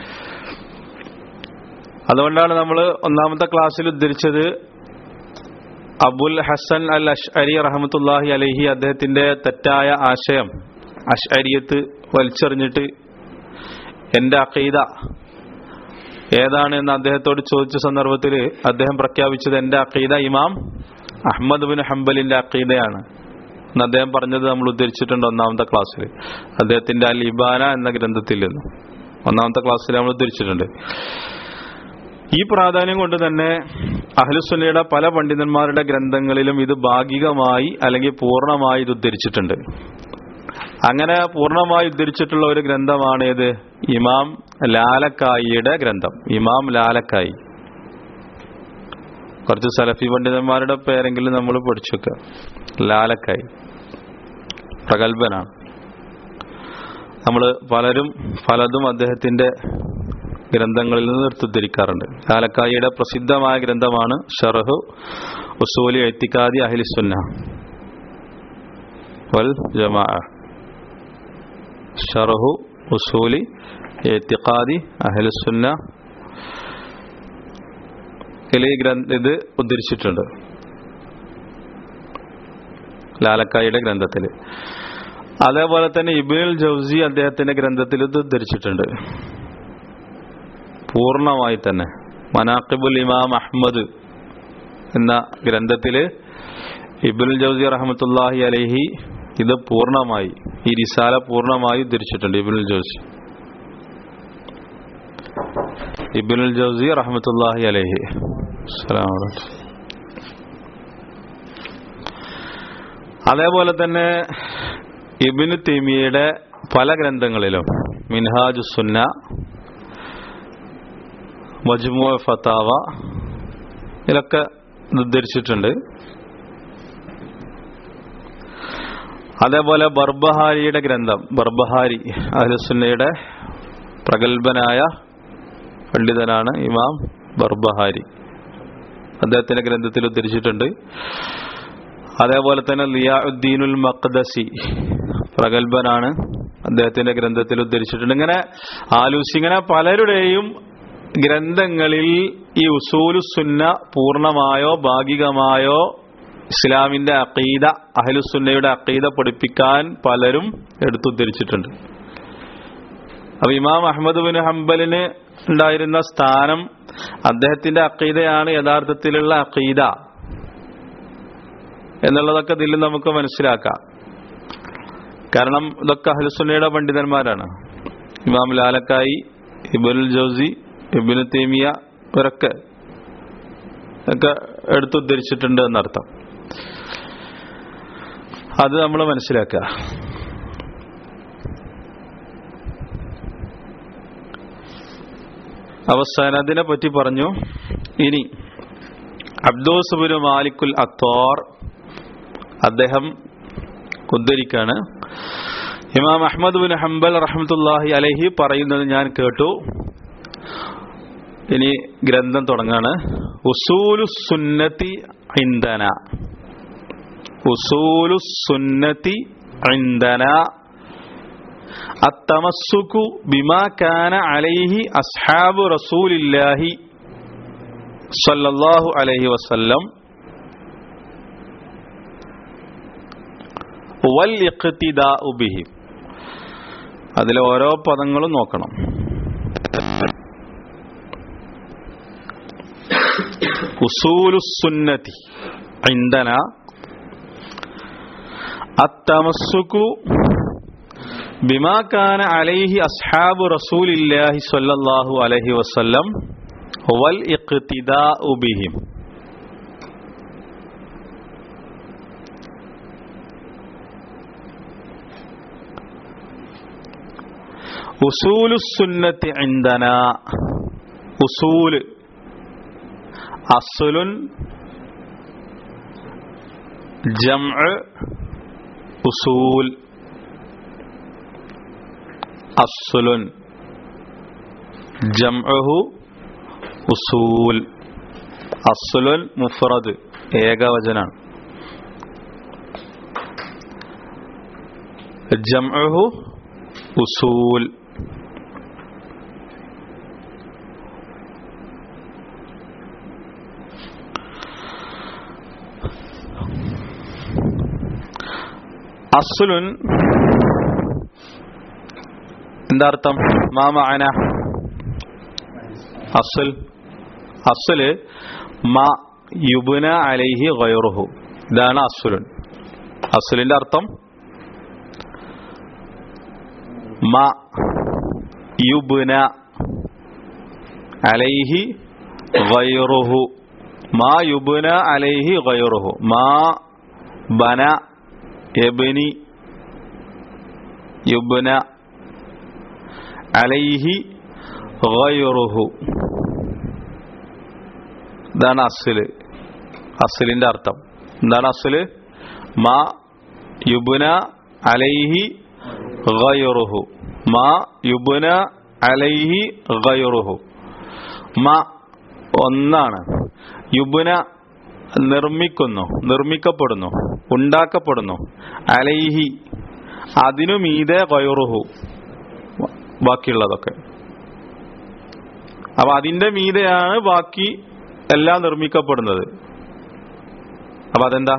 അതുകൊണ്ടാണ് നമ്മൾ ഒന്നാമത്തെ ക്ലാസ്സിൽ ഉദ്ധരിച്ചത് അബുൽ ഹസൻ അൽ അഷ്അരി റഹമത്തുല്ലാഹി അലഹി അദ്ദേഹത്തിന്റെ തെറ്റായ ആശയം അഷ്അരിയത്ത് വലിച്ചെറിഞ്ഞിട്ട് എന്റെ അഖീദ ഏതാണ് എന്ന് അദ്ദേഹത്തോട് ചോദിച്ച സന്ദർഭത്തിൽ അദ്ദേഹം പ്രഖ്യാപിച്ചത് എന്റെ അഖീദ ഇമാം അഹമ്മദ് ബിൻ ഹംബലിന്റെ അഖീദയാണ് എന്ന് അദ്ദേഹം പറഞ്ഞത് നമ്മൾ ഉദ്ധരിച്ചിട്ടുണ്ട് ഒന്നാമത്തെ ക്ലാസ്സിൽ അദ്ദേഹത്തിന്റെ അൽ ഇബാന എന്ന ഗ്രന്ഥത്തിൽ നിന്ന് ഒന്നാമത്തെ ക്ലാസ്സിൽ നമ്മൾ ഉദ്ധരിച്ചിട്ടുണ്ട് ഈ പ്രാധാന്യം കൊണ്ട് തന്നെ അഹ്ലുസുന്നയുടെ പല പണ്ഡിതന്മാരുടെ ഗ്രന്ഥങ്ങളിലും ഇത് ഭാഗികമായി അല്ലെങ്കിൽ പൂർണ്ണമായി ഇത് ഉദ്ധരിച്ചിട്ടുണ്ട് അങ്ങനെ പൂർണ്ണമായി ഉദ്ധരിച്ചിട്ടുള്ള ഒരു ഗ്രന്ഥമാണ് ഏത് ഇമാം ലാലക്കായിയുടെ ഗ്രന്ഥം ഇമാം ലാലക്കായി കുറച്ച് സലഫി പണ്ഡിതന്മാരുടെ പേരെങ്കിലും നമ്മൾ പഠിച്ചു വെക്കുക ലാലക്കായി പ്രഗത്ഭനാണ് നമ്മൾ പലരും പലതും അദ്ദേഹത്തിന്റെ ഗ്രന്ഥങ്ങളിൽ നിന്ന് എടുത്തുദ്ധരിക്കാറുണ്ട് ലാലക്കായിയുടെ പ്രസിദ്ധമായ ഗ്രന്ഥമാണ് ഷറഹു ഉസൂലി എത്തിക്കാദി അഹ്ലിസുന്ന വൽ ജമാ ഷറഹു ഉസൂലി എത്തിക്കാദി അഹ്ലുസുന്ന ഈ ഗ്രന്ഥ ഇത് ഉദ്ധരിച്ചിട്ടുണ്ട് ലാലക്കായുടെ ഗ്രന്ഥത്തിൽ അതേപോലെ തന്നെ ഇബിനുൽ ജൗസി അദ്ദേഹത്തിന്റെ ഗ്രന്ഥത്തിൽ ഇത് ഉദ്ധരിച്ചിട്ടുണ്ട് പൂർണ്ണമായി തന്നെ മനാഖിബുൽ ഇമാം അഹമ്മദ് എന്ന ഗ്രന്ഥത്തില് ഇബുൽ ജൗസി റഹമത്തുല്ലാഹി അലഹി ഇത് പൂർണ്ണമായി ഈ റിസാല പൂർണ്ണമായി ഉദ്ധരിച്ചിട്ടുണ്ട് ഇബുൽ ജൗസി ഇബുൽ ജൗസി റഹമത്തുല്ലാഹി അലഹി അതേപോലെ തന്നെ ഇബിന് തീമിയുടെ പല ഗ്രന്ഥങ്ങളിലും മിൻഹാജു സുന്ന മജ്മു ഫത്താവ ഇതിലൊക്കെ ഉദ്ധരിച്ചിട്ടുണ്ട് അതേപോലെ ബർബഹാരിയുടെ ഗ്രന്ഥം ബർബഹാരി അഹ്ലുസുന്നയുടെ പ്രഗത്ഭനായ പണ്ഡിതനാണ് ഇമാം ബർബഹാരി അദ്ദേഹത്തിന്റെ ഗ്രന്ഥത്തിൽ ഉദ്ധരിച്ചിട്ടുണ്ട് അതേപോലെ തന്നെ ലിയാഉദ്ദീനുൽ മഖ്ദസി പ്രഗത്ഭനാണ് അദ്ദേഹത്തിന്റെ ഗ്രന്ഥത്തിൽ ഉദ്ധരിച്ചിട്ടുണ്ട് ഇങ്ങനെ ആലൂസി ഇങ്ങനെ പലരുടെയും ഗ്രന്ഥങ്ങളിൽ ഈ ഉസൂലു സുന്ന പൂർണ്ണമായോ ഭാഗികമായോ ഇസ്ലാമിന്റെ അക്കീദ അഹലുസുന്നയുടെ അക്കീദ പഠിപ്പിക്കാൻ പലരും എടുത്തുദ്ധരിച്ചിട്ടുണ്ട് അപ്പൊ ഇമാം അഹമ്മദ് ബിൻ ഹംബലിന് ഉണ്ടായിരുന്ന സ്ഥാനം അദ്ദേഹത്തിന്റെ അക്കീദയാണ് യഥാർത്ഥത്തിലുള്ള അക്കീദ എന്നുള്ളതൊക്കെ ഇതിൽ നമുക്ക് മനസ്സിലാക്കാം കാരണം ഇതൊക്കെ അഹലുസുന്നയുടെ പണ്ഡിതന്മാരാണ് ഇമാം ലാലക്കായി ഇബുൽ ജോസി ഇബിന് തേമിയ ഇവരൊക്കെ ഒക്കെ എടുത്തുദ്ധരിച്ചിട്ടുണ്ട് എന്നർത്ഥം അത് നമ്മൾ മനസ്സിലാക്കുക അവസാനതിനെ പറ്റി പറഞ്ഞു ഇനി അബ്ദോസുബിന് മാലിക്കുൽ അത്തോർ അദ്ദേഹം ഉദ്ധരിക്കാണ് ഇമാം അഹമ്മദ് ബിൻ ഹംബൽ റഹമത്തുല്ലാഹി അലഹി പറയുന്നത് ഞാൻ കേട്ടു ഇനി ഗ്രന്ഥം തുടങ്ങാണ് ഉസൂലു സുന്നത്തി ഇന്ധന ഉസൂലു സുന്നത്തി ഇന്ധന അത്തമസ്സുക്കു ബിമാ കാന അലൈഹി അസ്ഹാബു റസൂലില്ലാഹി സല്ലല്ലാഹു അലൈഹി വസല്ലം വൽ ഇഖ്തിദാഉ ബിഹി അതിലെ ഓരോ പദങ്ങളും നോക്കണം ഉസൂലുസുന്നതി عندنا التمسك بما كان عليه أصحاب رسول الله صلى الله عليه وسلم والاقتداء بهم ഉസൂലു സുന്നത്തി ഇൻദന ഉസൂല് അസുലുൻ ജംഅ് ഉസൂൽ അസുലുൻ ജംഅഹു ഉസൂൽ അസുലുൻ മുഫ്രദ് ഏകവചനാണ് ജംഅഹു ഉസൂൽ അസുലുൻ എന്താ അർത്ഥം മാമാന അസുൽ അസുല് മാ യുബുന അലൈഹി ഗൈറുഹു ഇതാണ് അസുലുൻ അസുലിന്റെ അർത്ഥം മാ യുബുന അലൈഹി ഗൈറുഹു മാ യുബുന അലൈഹി ഗൈറുഹു മാ ബന യബ്നി യുബ്ന അലൈഹി ഗൈറുഹു ഇതാണ് അസ്ല് അസ്ലിന്റെ അർത്ഥം എന്താണ് അസ്ല് മാ യുബ്ന അലൈഹി ഗൈറുഹു മാ യുബ്ന അലൈഹി ഗൈറുഹു മാ ഒന്നാണ് യുബ്ന നിർമ്മിക്കുന്നു നിർമ്മിക്കപ്പെടുന്നു ഉണ്ടാക്കപ്പെടുന്നു അലൈഹി അതിനു മീതെ ഗൈറുഹു ബാക്കിയുള്ളതൊക്കെ അപ്പൊ അതിന്റെ മീതെയാണ് ബാക്കി എല്ലാം നിർമ്മിക്കപ്പെടുന്നത് അപ്പൊ അതെന്താ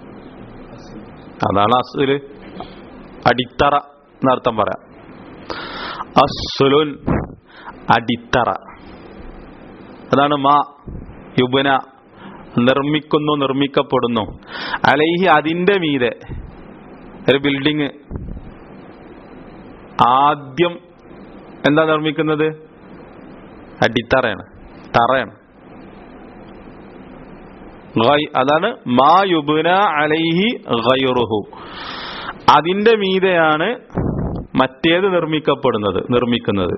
അതാണ് അസുല് അടിത്തറ എന്നർത്ഥം പറയാം അസുലുൻ അടിത്തറ അതാണ് മാ യുബന നിർമ്മിക്കുന്നു നിർമ്മിക്കപ്പെടുന്നു അലൈഹി അതിന്റെ മീതെ ഒരു ബിൽഡിങ് ആദ്യം എന്താ നിർമ്മിക്കുന്നത് അടിത്തറയാണ് തറയാണ് ഗൈ- അതാണ് മാ യുബുന അലൈഹി ഗൈറുഹു അതിന്റെ മീതെയാണ് മറ്റേത് നിർമ്മിക്കപ്പെടുന്നത് നിർമ്മിക്കുന്നത്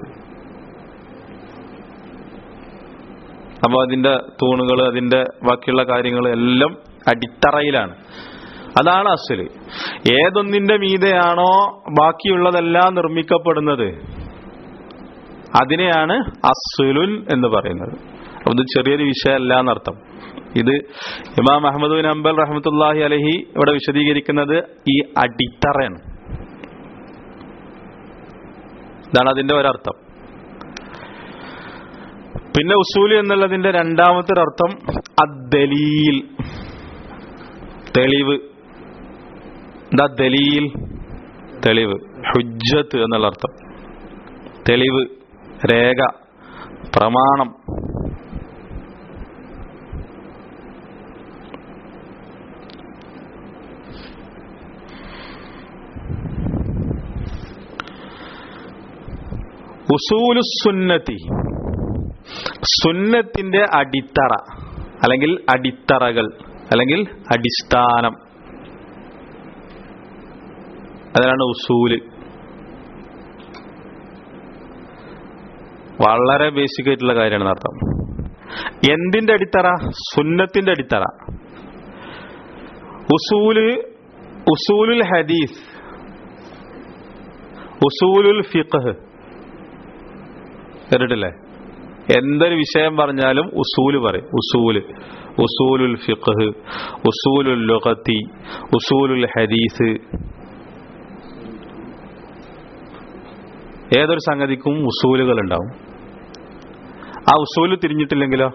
അപ്പോൾ അതിന്റെ തൂണുകൾ അതിന്റെ ബാക്കിയുള്ള കാര്യങ്ങൾ എല്ലാം അടിത്തറയിലാണ് അതാണ് അസ്ല് ഏതൊന്നിന്റെ മീതെയാണോ ബാക്കിയുള്ളതെല്ലാം നിർമ്മിക്കപ്പെടുന്നത് അതിനെയാണ് അസ്ലുൻ എന്ന് പറയുന്നത് അപ്പൊ ഇത് ചെറിയൊരു വിഷയമല്ല എന്നർത്ഥം ഇത് ഇമാം അഹമ്മദ് ബിൻ അംബൽ റഹ്മത്തുല്ലാഹി അലഹി ഇവിടെ വിശദീകരിക്കുന്നത് ഈ അടിത്തറയാണ് ഇതാണ് അതിന്റെ ഒരർത്ഥം പിന്നെ ഉസൂലി എന്നുള്ളതിന്റെ രണ്ടാമത്തെ ഒരർത്ഥം അദ്ദലീൽ തെളിവ് എന്താ ദലീൽ തെളിവ് ഹുജ്ജത്ത് എന്നുള്ള അർത്ഥം തെളിവ് രേഖ പ്രമാണം ഉസൂലു സുന്നത്തി സുന്നത്തിന്റെ അടിത്തറ അല്ലെങ്കിൽ അടിത്തറകൾ അല്ലെങ്കിൽ അടിസ്ഥാനം അതിനാണ് ഉസൂല് വളരെ ബേസിക് ആയിട്ടുള്ള കാര്യമാണ് അർത്ഥം എന്തിന്റെ അടിത്തറ സുന്നത്തിന്റെ അടിത്തറ ഉസൂല് ഉസൂലുൽ ഹദീസ് ഉസൂലുൽ ഫിഖ് കേട്ടിട്ടില്ലേ എന്തൊരു വിഷയം പറഞ്ഞാലും ഉസൂല് പറയും ഉസൂല് ഉസൂലുൽ ഫിഖ് ഉസൂലുൽ ലുഗത്തി ഉസൂലുൽ ഹദീസ് ഏതൊരു സംഗതിക്കും ഉസൂലുകൾ ഉണ്ടാവും ആ ഉസൂല് തിരിഞ്ഞിട്ടില്ലെങ്കിലോ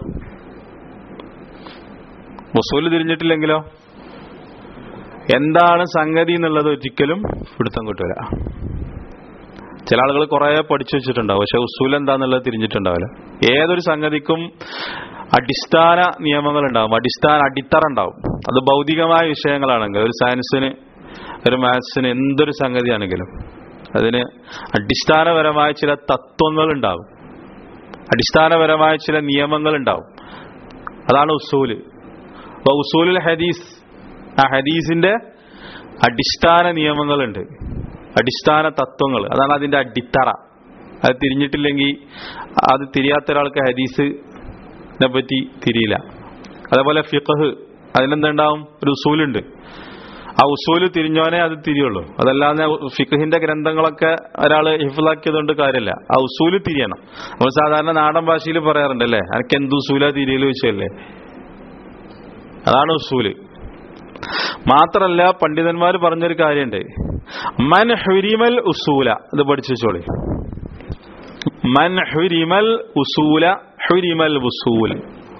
ഉസൂല് തിരിഞ്ഞിട്ടില്ലെങ്കിലോ എന്താണ് സംഗതി എന്നുള്ളത് ഒരിക്കലും പിടുത്തം കിട്ടൂല ചില ആളുകൾ കുറെ പഠിച്ചു വെച്ചിട്ടുണ്ടാവും പക്ഷെ ഉസൂൽ എന്താന്നുള്ളത് തിരിഞ്ഞിട്ടുണ്ടാവില്ല ഏതൊരു സംഗതിക്കും അടിസ്ഥാന നിയമങ്ങൾ ഉണ്ടാവും അടിസ്ഥാന അടിത്തറ ഉണ്ടാവും അത് ഭൗതികമായ വിഷയങ്ങളാണെങ്കിൽ ഒരു സയൻസിന് ഒരു മാത്സിന് എന്തൊരു സംഗതിയാണെങ്കിലും അതിന് അടിസ്ഥാനപരമായ ചില തത്വങ്ങൾ ഉണ്ടാവും അടിസ്ഥാനപരമായ ചില നിയമങ്ങൾ ഉണ്ടാവും അതാണ് ഉസൂല് അപ്പൊ ഉസൂലുൽ ഹദീസ് ആ ഹദീസിന്റെ അടിസ്ഥാന നിയമങ്ങളുണ്ട് അടിസ്ഥാന തത്വങ്ങൾ അതാണ് അതിന്റെ അടിത്തറ അത് തിരിഞ്ഞിട്ടില്ലെങ്കിൽ അത് തിരിയാത്ത ഒരാൾക്ക് ഹദീസിനെ പറ്റി തിരിയില്ല അതേപോലെ ഫിഖഹ് അതിനെന്തുണ്ടാവും ഒരു ഉസൂലുണ്ട് ആ ഉസൂല് തിരിഞ്ഞോനെ അത് തിരിയുള്ളൂ അതല്ലാതെ ഫിഖഹിന്റെ ഗ്രന്ഥങ്ങളൊക്കെ ഒരാൾ ഹിഫിലാക്കിയതുകൊണ്ട് കാര്യമില്ല ആ ഉസൂല് തിരിയണം നമ്മൾ സാധാരണ നാടൻ ഭാഷയിൽ പറയാറുണ്ട് അല്ലേ എനിക്ക് എന്ത് ഉസൂല തിരിയല് വെച്ചല്ലേ അതാണ് ഉസൂല് മാത്രല്ല പണ്ഡിതന്മാർ പറഞ്ഞൊരു കാര്യമുണ്ട് മൻ ഹുരിമൽ ഉസൂല ഇത് പഠിച്ചു വെച്ചോളി മൻ ഹുരിമൽ ഉസൂല ഹുരിമൽ ഉസൂൽ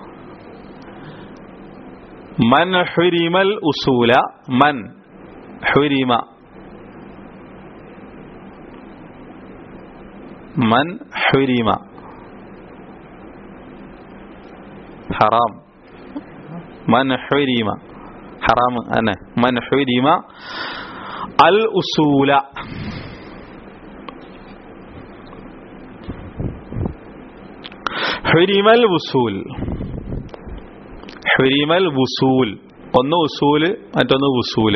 മൻ ഹുരിമൽ ഉസൂല മൻ ഹുരിമ മൻ ഹുരിമ ഹറാം മൻ ഹുരിമ ഹറാം അന്നെ മൻ ഹുരിമ അൽ ഉസൂല ഹുരിമൽ ഉസൂൽ ഹുരിമൽ ഉസൂൽ ഒന്ന് ഉസൂല് മറ്റൊന്ന് ഉസൂല്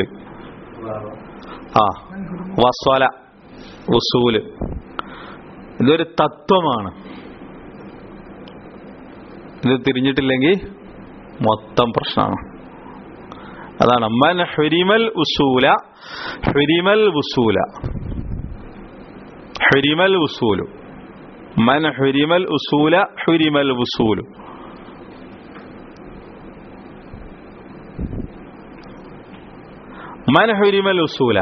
ആ വസ്വല ഉസൂല് ഇതൊരു തത്വമാണ് ഇത് തിരിഞ്ഞിട്ടില്ലെങ്കിൽ മൊത്തം പ്രശ്നമാണ് അതാണ് മൻ ഹുരിമൽ ഉസൂല ഹുരിമൽ ഉസൂല ഹുരിമൽ ഉസൂലു മൻ ഹുരിമൽ ഉസൂല ഹുരിമൽ ഉസൂലു മൻ ഹുരിമൽ ഉസൂല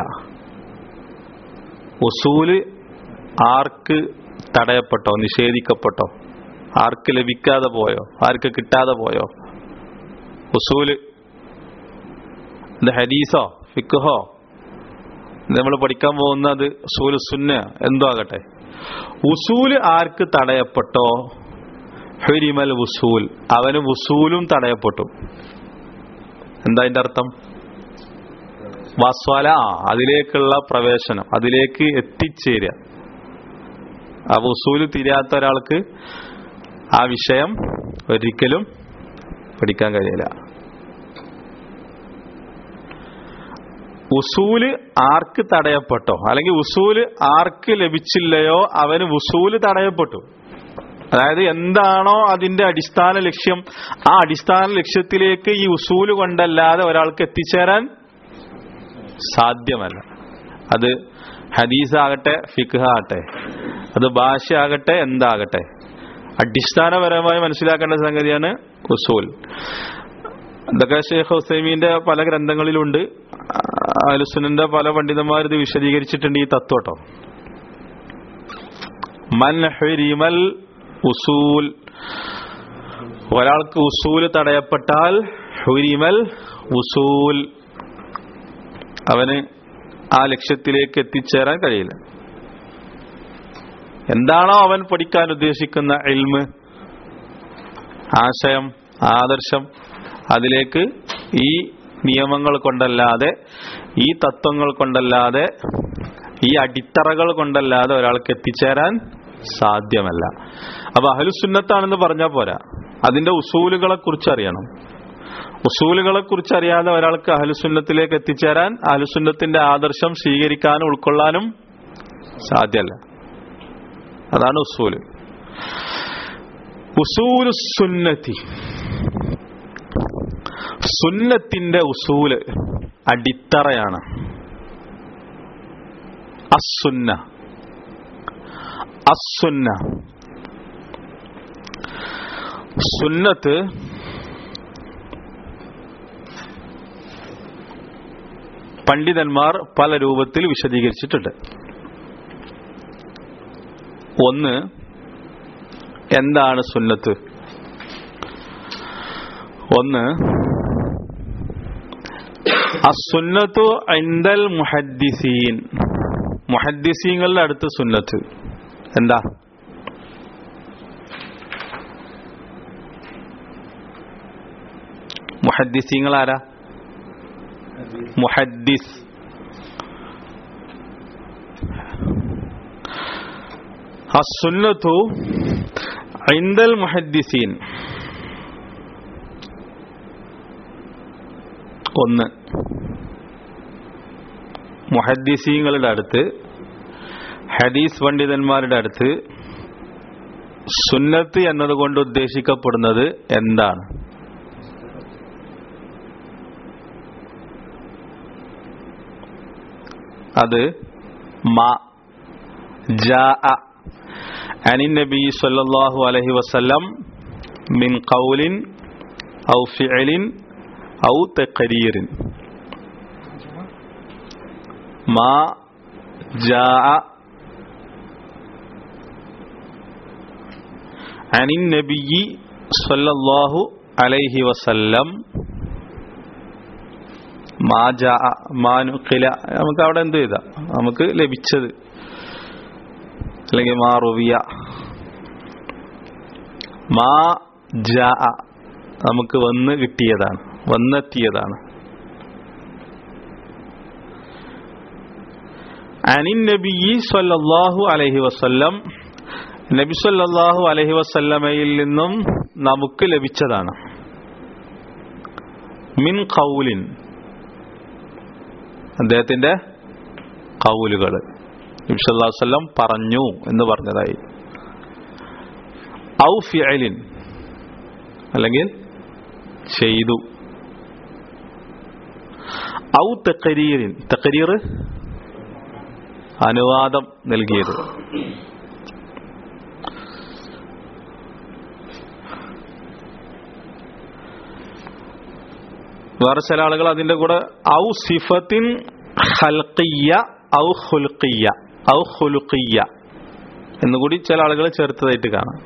ഉസൂല് ആർക്ക് തടയപ്പെട്ടോ നിഷേധിക്കപ്പെട്ടോ ആർക്ക് ലഭിക്കാതെ പോയോ ആർക്ക് കിട്ടാതെ പോയോ ഉസൂല് ഇത് ഹദീസോ ഫിക്കുഹോ നമ്മൾ പഠിക്കാൻ പോകുന്നത് ഉസൂല് സുന്ന എന്തോ ആകട്ടെ ഉസൂല് ആർക്ക് തടയപ്പെട്ടോ ഹുരിമൽ ഉസൂൽ അവന് ഉസൂലും തടയപ്പെട്ടു എന്താ അതിന്റെ അർത്ഥം വസ്വല അതിലേക്കുള്ള പ്രവേശനം അതിലേക്ക് എത്തിച്ചേരുക ആ ഉസൂല് തിരിയാത്ത ഒരാൾക്ക് ആ വിഷയം ഒരിക്കലും പഠിക്കാൻ കഴിയില്ല ഉസൂല് ആർക്ക് തടയപ്പെട്ടോ അല്ലെങ്കിൽ ഉസൂല് ആർക്ക് ലഭിച്ചില്ലയോ അവന് ഉസൂല് തടയപ്പെട്ടു അതായത് എന്താണോ അതിന്റെ അടിസ്ഥാന ലക്ഷ്യം ആ അടിസ്ഥാന ലക്ഷ്യത്തിലേക്ക് ഈ ഉസൂല് കൊണ്ടല്ലാതെ ഒരാൾക്ക് എത്തിച്ചേരാൻ സാധ്യമല്ല അത് ഹദീസ് ആകട്ടെ ഫിഖ് ആകട്ടെ അത് ഭാഷ ആകട്ടെ എന്താകട്ടെ അടിസ്ഥാനപരമായി മനസ്സിലാക്കേണ്ട സംഗതിയാണ് ഉസൂൽ ഇതൊക്കെ ഷെയ്ഖ് ഹുസൈമീന്റെ പല ഗ്രന്ഥങ്ങളിലുണ്ട് അലുസുനന്റെ പല പണ്ഡിതന്മാർ ഇത് വിശദീകരിച്ചിട്ടുണ്ട് ഈ തത്വട്ടോ മൻ ഹുരിമൽ ഉസൂൽ ഒരാൾക്ക് ഉസൂല് തടയപ്പെട്ടാൽ ഹുരിമൽ ഉസൂൽ അവന് ആ ലക്ഷ്യത്തിലേക്ക് എത്തിച്ചേരാൻ കഴിയില്ല എന്താണോ അവൻ പഠിക്കാൻ ഉദ്ദേശിക്കുന്ന എൽമ് ആശയം ആദർശം അതിലേക്ക് ഈ നിയമങ്ങൾ കൊണ്ടല്ലാതെ ഈ തത്വങ്ങൾ കൊണ്ടല്ലാതെ ഈ അടിത്തറകൾ കൊണ്ടല്ലാതെ ഒരാൾക്ക് എത്തിച്ചേരാൻ സാധ്യമല്ല അപ്പൊ അഹലുസുന്നത്താണെന്ന് പറഞ്ഞാൽ പോരാ അതിന്റെ ഉസൂലുകളെ കുറിച്ച് അറിയണം ഉസൂലുകളെ കുറിച്ച് അറിയാതെ ഒരാൾക്ക് അഹലുസുന്നത്തിലേക്ക് എത്തിച്ചേരാൻ അഹലുസുന്നത്തിന്റെ ആദർശം സ്വീകരിക്കാനും ഉൾക്കൊള്ളാനും സാധ്യമല്ല അതാണ് ഉസൂല് ഉസൂല് സുന്നത്തി സുന്നത്തിന്റെ ഉസൂല് അടിത്തറയാണ് അസുന്ന അസുന്ന സുന്നത്ത് പണ്ഡിതന്മാർ പല രൂപത്തിൽ വിശദീകരിച്ചിട്ടുണ്ട് ഒന്ന് എന്താണ് സുന്നത്ത് ഒന്ന് അസുന്നത്തു ഐന്ദൽ മുഹദ്ദിസീൻ മുഹദ്ദിസീങ്ങളുടെ അടുത്ത് സുന്നത്ത് എന്താ മുഹദ്ദിസീങ്ങൾ ആരാ മുഹദ്ദിസ് അസുന്നത്തു ഐന്ദൽ മുഹദ്ദിസീൻ ഒന്ന് മുഹദ്ദിസീങ്ങളുടെ അടുത്ത് ഹദീസ് പണ്ഡിതന്മാരുടെ അടുത്ത് സുന്നത്ത് എന്നതുകൊണ്ട് ഉദ്ദേശിക്കപ്പെടുന്നത് എന്താണ് അത് മാ ജാ അനി നബി സല്ലല്ലാഹു അലൈഹി വസല്ലം മിൻ ഖൗലിൻ ഔ ഫിഅലിൻ ഔ തഖരീറിൻ മാ ജാ അനി നബി സല്ലല്ലാഹു അലൈഹി വസല്ലം മാ ജാ മാനുഖില നമുക്ക് അവിടെ എന്ത് ചെയ്താ നമുക്ക് ലഭിച്ചത് അല്ലെങ്കിൽ മാ റുവിയ മാ ജാ നമുക്ക് വന്ന് കിട്ടിയതാണ് വന്നെത്തിയതാണ് അനിൻ നബി സല്ലല്ലാഹു അലൈഹി വസല്ലം നബി സല്ലല്ലാഹു അലൈഹി വസല്ലമയിൽ നിന്നും നമുക്ക് ലഭിച്ചതാണ് മിൻ ഖൗലിൻ അദ്ദേഹത്തിന്റെ കൗലുകൾ നബി സല്ലല്ലാഹു അലൈഹി വസല്ലം പറഞ്ഞു എന്ന് പറഞ്ഞതായി ഔ ഫിഅലിൻ അല്ലെങ്കിൽ ചെയ്തു ഔ തഖരീറിൻ തഖരീർ അനുവാദം നൽകിയത് വേറെ ചില ആളുകൾ അതിന്റെ കൂടെ ഔ സിഫത്തിൻ ഹൽക്കിയ ഔ ഹുൽക്കിയ ഔ ഹുലുക്കിയ എന്നുകൂടി ചില ആളുകൾ ചേർത്തതായിട്ട് കാണാം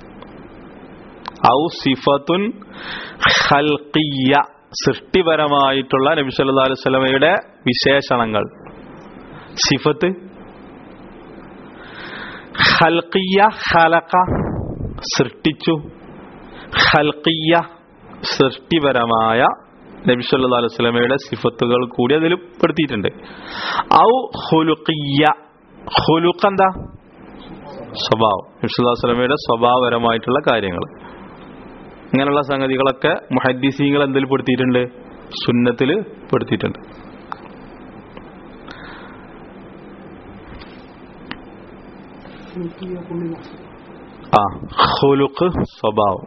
ഔ സിഫത്തുൻ ഹൽക്കിയ സൃഷ്ടിപരമായിട്ടുള്ള നബി സല്ലല്ലാഹു അലൈഹി വസല്ലമയുടെ വിശേഷണങ്ങൾ സിഫത്ത് ഹൽക്കിയ ഹലക സൃഷ്ടിച്ചു ഹൽക്കിയ സൃഷ്ടിപരമായ നബി സല്ലല്ലാഹു അലൈഹി വസല്ലമയുടെ സിഫത്തുകൾ കൂടി അതിൽ പെടുത്തിയിട്ടുണ്ട് ഔ ഹുലുക്കിയ ഹുലുക്ക് എന്താ സ്വഭാവം നബി സല്ലല്ലാഹു അലൈഹി വസല്ലമയുടെ സ്വഭാവപരമായിട്ടുള്ള കാര്യങ്ങൾ ഇങ്ങനെയുള്ള സംഗതികളൊക്കെ മുഹദ്ദീസീങ്ങൾ എന്തിൽ പെടുത്തിയിട്ടുണ്ട് സുന്നത്തിൽ പെടുത്തിയിട്ടുണ്ട് ആ ഹുലുക്ക് സ്വഭാവം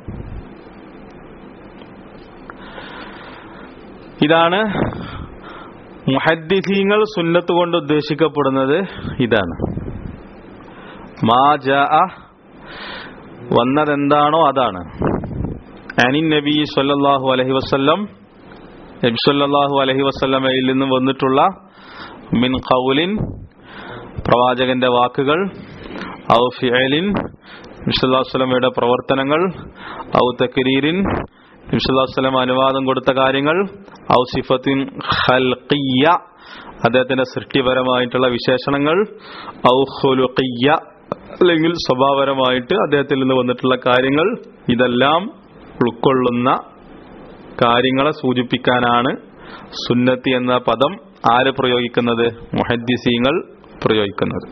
ഇതാണ് മുഹദ്ദിസീങ്ങൾ സുന്നത്ത് കൊണ്ട് ഉദ്ദേശിക്കപ്പെടുന്നത് ഇതാണ് മാ ജാ വന്നതെന്താണോ അതാണ് അനി നബി സല്ലല്ലാഹു അലൈഹി വസല്ലം നബി സല്ലല്ലാഹു അലൈഹി വസല്ലമയിൽ നിന്ന് വന്നിട്ടുള്ള മിൻ ഖൗലിൻ പ്രവാചകന്റെ വാക്കുകൾ ഔ ഫിഅലിൻ നബി സല്ലല്ലാഹു അലൈഹി വസല്ലമയുടെ പ്രവർത്തനങ്ങൾ ഔ തക്രീരിൻ നബി സല്ലല്ലാഹു അലൈഹി വസല്ലം അനുവാദം കൊടുത്ത കാര്യങ്ങൾ ഔ സിഫത്തിൻ ഖൽഖിയ അദ്ദേഹത്തിന്റെ സൃഷ്ടിപരമായിട്ടുള്ള വിശേഷണങ്ങൾ ഔ ഖുലുഖിയ അല്ലെങ്കിൽ സ്വഭാവപരമായിട്ട് അദ്ദേഹത്തിൽ നിന്ന് വന്നിട്ടുള്ള കാര്യങ്ങൾ ഇതെല്ലാം ഉൾക്കൊള്ളുന്ന കാര്യങ്ങളെ സൂചിപ്പിക്കാനാണ് സുന്നത്തി എന്ന പദം ആര് പ്രയോഗിക്കുന്നത് മുഹദ്ദിസീങ്ങൾ പ്രയോഗിക്കുന്നത്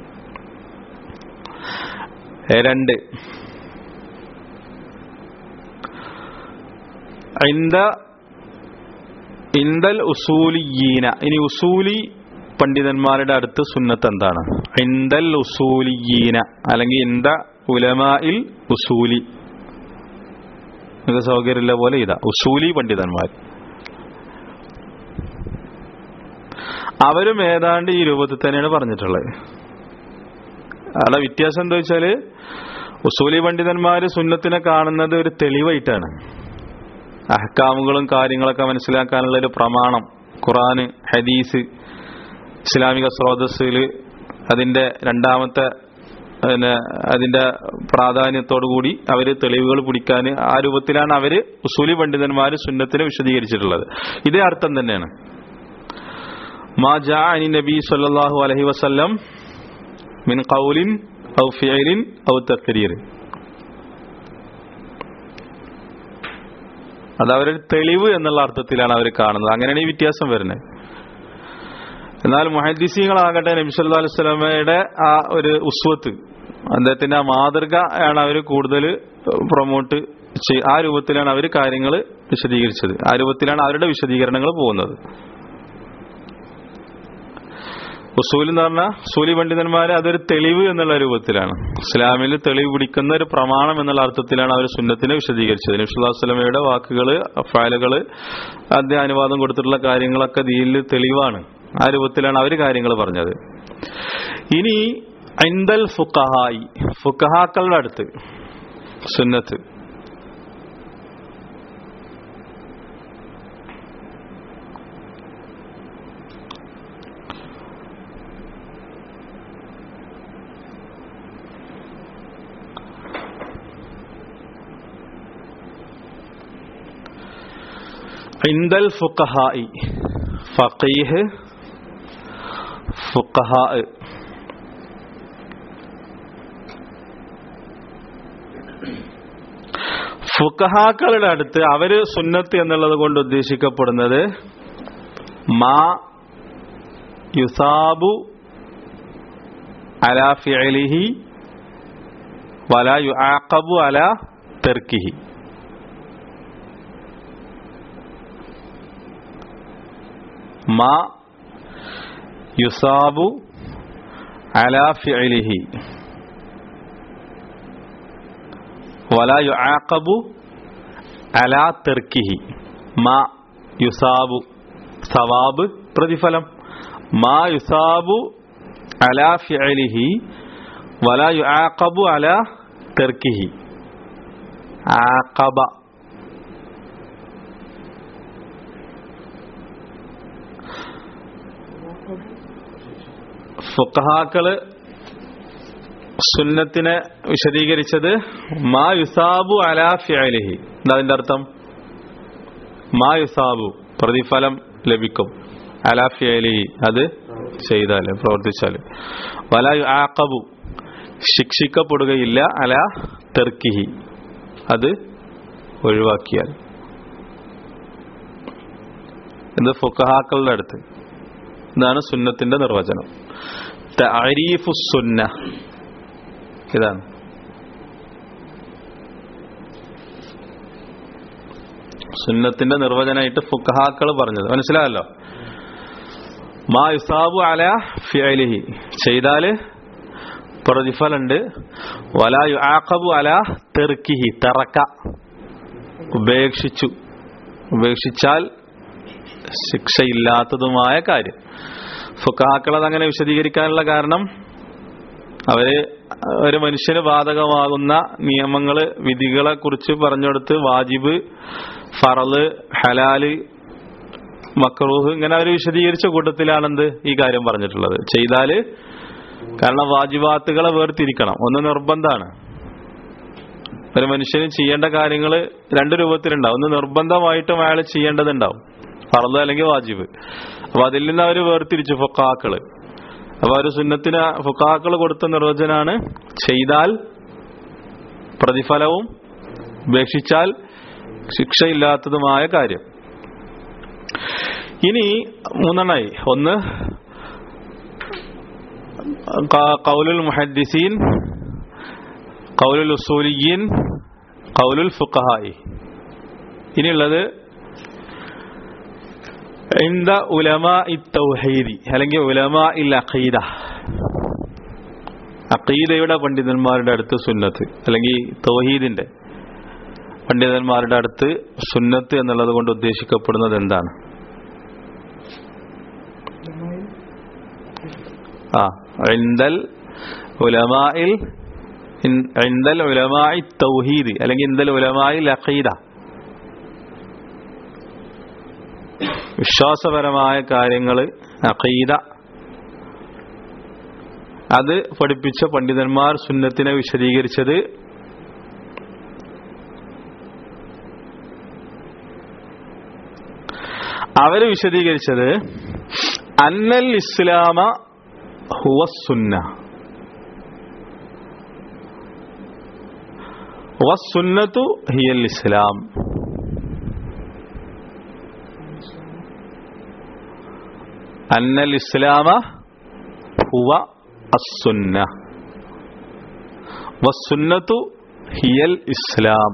രണ്ട് ഇന്ദ ഇന്ദൽ ഉസൂലിയീന ഇനി ഉസൂലി പണ്ഡിതന്മാരുടെ അടുത്ത് സുന്നത്ത് എന്താണ് ഇന്ദൽ ഉസൂലിയീന അല്ലെങ്കിൽ ഇന്ദ ഉലമായിൽ ഉസൂലി നിങ്ങൾക്ക് സൗകര്യമില്ല പോലെ ഇതാ ഉസൂലി പണ്ഡിതന്മാർ അവരും ഏതാണ്ട് ഈ രൂപത്തിൽ തന്നെയാണ് പറഞ്ഞിട്ടുള്ളത് അവിടെ വ്യത്യാസം എന്താ വെച്ചാല് ഉസൂലി പണ്ഡിതന്മാര് സുന്നത്തിനെ കാണുന്നത് ഒരു തെളിവായിട്ടാണ് അഹക്കാമുകളും കാര്യങ്ങളൊക്കെ മനസ്സിലാക്കാനുള്ള ഒരു പ്രമാണം ഖുറാന് ഹദീസ് ഇസ്ലാമിക സ്രോതസ്സിൽ അതിന്റെ രണ്ടാമത്തെ പിന്നെ അതിന്റെ പ്രാധാന്യത്തോടു കൂടി അവര് തെളിവുകൾ പിടിക്കാൻ ആ രൂപത്തിലാണ് അവര് ഉസൂലി പണ്ഡിതന്മാർ സുന്നത്തിനെ വിശദീകരിച്ചിട്ടുള്ളത് ഇതേ അർത്ഥം തന്നെയാണ് മാ ജാ അനി നബി സല്ലല്ലാഹു അലൈഹി വസല്ലം മിൻ ഖൗലിൻ ഔ ഫിഅലിൻ ഔ തക്രീർ അത് അവരൊരു തെളിവ് എന്നുള്ള അർത്ഥത്തിലാണ് അവർ കാണുന്നത് അങ്ങനെയാണ് ഈ വ്യത്യാസം വരുന്നത് എന്നാൽ മുഹദ്ദിസീങ്ങളാകട്ടെ നബി സല്ലല്ലാഹു അലൈഹി വസല്ലമയുടെ ആ ഒരു ഉസ്വത്ത് അദ്ദേഹത്തിന്റെ ആ മാതൃക ആണ് അവർ കൂടുതൽ പ്രൊമോട്ട് ചെയ്- ആ രൂപത്തിലാണ് അവർ കാര്യങ്ങൾ വിശദീകരിച്ചത് ആ രൂപത്തിലാണ് അവരുടെ വിശദീകരണങ്ങൾ പോകുന്നത് ഉസൂൽ എന്ന് പറഞ്ഞാൽ സൂലി പണ്ഡിതന്മാരെ അതൊരു തെളിവ് എന്നുള്ള രൂപത്തിലാണ് ഇസ്ലാമിൽ തെളിവ് പിടിക്കുന്ന ഒരു പ്രമാണം എന്നുള്ള അർത്ഥത്തിലാണ് അവർ സുന്നത്തിനെ വിശദീകരിച്ചത് നബ്സുല്ലാസ്ലമയുടെ വാക്കുകള് അഫാലുകള് അദ്ദേഹം അനുവാദം കൊടുത്തിട്ടുള്ള കാര്യങ്ങളൊക്കെ ദീനിൽ തെളിവാണ് ആ രൂപത്തിലാണ് അവർ കാര്യങ്ങൾ പറഞ്ഞത് ഇനി ഐന്തൽ ഫുക്കഹായി ഫുക്കഹാക്കളുടെ അടുത്ത് സുന്നത്ത് ഐന്തൽ ഫുക്കഹായി ഫഖീഹ് ഫുക്കഹാ ഫുക്കഹാക്കളുടെ അടുത്ത് അവര് സുന്നത്ത് എന്നുള്ളത് കൊണ്ട് ഉദ്ദേശിക്കപ്പെടുന്നത് മാ യുസാബു അല ഫിഅലിഹി വല യുആഖബു അല തെർക്കിഹി മാ യുസാബു അല ഫിഅലിഹി വല യുആഖബു അല തെർക്കിഹി മാ യുസാബു സവാബ് പ്രതിഫലം മാ യുസാബു അല ഫിഅലിഹി വല യുആഖബു അല തെർക്കിഹി ആഖബ ഫുഖഹാക്കള് സുന്നത്തിനെ വിശദീകരിച്ചത് മാ യുസാബു അലാ ഫിഅലിഹി എന്താ അതിന്റെ അർത്ഥം മാ യുസാബു പ്രതിഫലം ലഭിക്കും അലാ ഫിഅലിഹി അത് ചെയ്താല് പ്രവർത്തിച്ചാല് വല ആക്കബു ശിക്ഷിക്കപ്പെടുകയില്ല അല തെർക്കിഹി അത് ഒഴിവാക്കിയാൽ ഇത് ഫുഖഹാക്കളുടെ അടുത്ത് ഇതാണ് സുന്നത്തിന്റെ നിർവചനം തഅരീഫു സുന്ന ഇതാണ് സുന്നത്തിന്റെ നിർവചനമായിട്ട് ഫുഖഹാക്കൾ പറഞ്ഞത് മനസ്സിലായല്ലോ മാ യുസാബു അല ഫിഅലിഹി ചെയ്താല് പ്രതിഫലുണ്ട് വലാ യുആഖബു അല തെർക്കിഹി തറക്ക ഉപേക്ഷിച്ചു ഉപേക്ഷിച്ചാൽ ശിക്ഷയില്ലാത്തതുമായ കാര്യം ഫുക്കാക്കൾ അതങ്ങനെ വിശദീകരിക്കാനുള്ള കാരണം അവര് ഒരു മനുഷ്യന് ബാധകമാകുന്ന നിയമങ്ങള് വിധികളെ കുറിച്ച് പറഞ്ഞെടുത്ത് വാജിബ് ഫറല് ഹലാല് മക്രൂഹ് ഇങ്ങനെ അവർ വിശദീകരിച്ച കൂട്ടത്തിലാണെന്ത് ഈ കാര്യം പറഞ്ഞിട്ടുള്ളത് ചെയ്താല് കാരണം വാജിബാത്തുകളെ വേർതിരിക്കണം ഒന്ന് നിർബന്ധമാണ് ഒരു മനുഷ്യന് ചെയ്യേണ്ട കാര്യങ്ങൾ രണ്ട് രൂപത്തിലുണ്ടാവും ഒന്ന് നിർബന്ധമായിട്ടും അയാൾ ചെയ്യേണ്ടതുണ്ടാവും ഫറദ് അല്ലെങ്കിൽ വാജിബ് അപ്പൊ അതിൽ നിന്ന് അവർ വേർതിരിച്ചു ഫുക്കാക്കള് അപ്പൊ അവർ സുന്നത്തിന് ഫുക്കാക്കൾ കൊടുത്ത നിർവചനാണ് ചെയ്താൽ പ്രതിഫലവും ഉപേക്ഷിച്ചാൽ ശിക്ഷയില്ലാത്തതുമായ കാര്യം ഇനി മൂന്നെണ്ണായി ഒന്ന് കൗലുൽ മുഹദ്ദിസീൻ കൗലുൽ ഉസൂലിയീൻ കൗലുൽ ഫുഖഹായി ഇനിയുള്ളത് ഇന്ദ ഉലമാ തൗഹീദി അല്ലെങ്കിൽ ഉലമാ ഇൽ അഖീദ അഖീദയുടെ പണ്ഡിതന്മാരുടെ അടുത്ത് സുന്നത്ത് അല്ലെങ്കിൽ തൗഹീദിന്റെ പണ്ഡിതന്മാരുടെ അടുത്ത് സുന്നത്ത് എന്നുള്ളത് കൊണ്ട് ഉദ്ദേശിക്കപ്പെടുന്നത് എന്താണ് ആ ഇന്ദൽ ഉലമായിൽ ഇന്ദൽ ഉലമായി തൗഹീദ് അല്ലെങ്കിൽ ഇന്ദൽ ഉലമായിൽ അഖീദ വിശ്വാസപരമായ കാര്യങ്ങൾ അഖീദ അത് പഠിപ്പിച്ച പണ്ഡിതന്മാർ സുന്നത്തിനെ വിശദീകരിച്ചത് അവര് വിശദീകരിച്ചത് അന്നൽ ഇസ്ലാമ ഹുവ സുന്ന വസുന്നത്തു ഹിയൽ ഇസ്ലാം അന്നൽ ഇസ്ലാമ ഹുവ അസുന്ന വസുന്നത്തു ഹിയൽ ഇസ്ലാം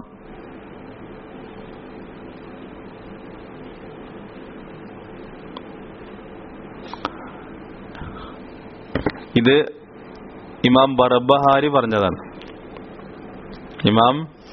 ഇത് ഇമാം ബർബഹാരി പറഞ്ഞതാണ് ഇമാം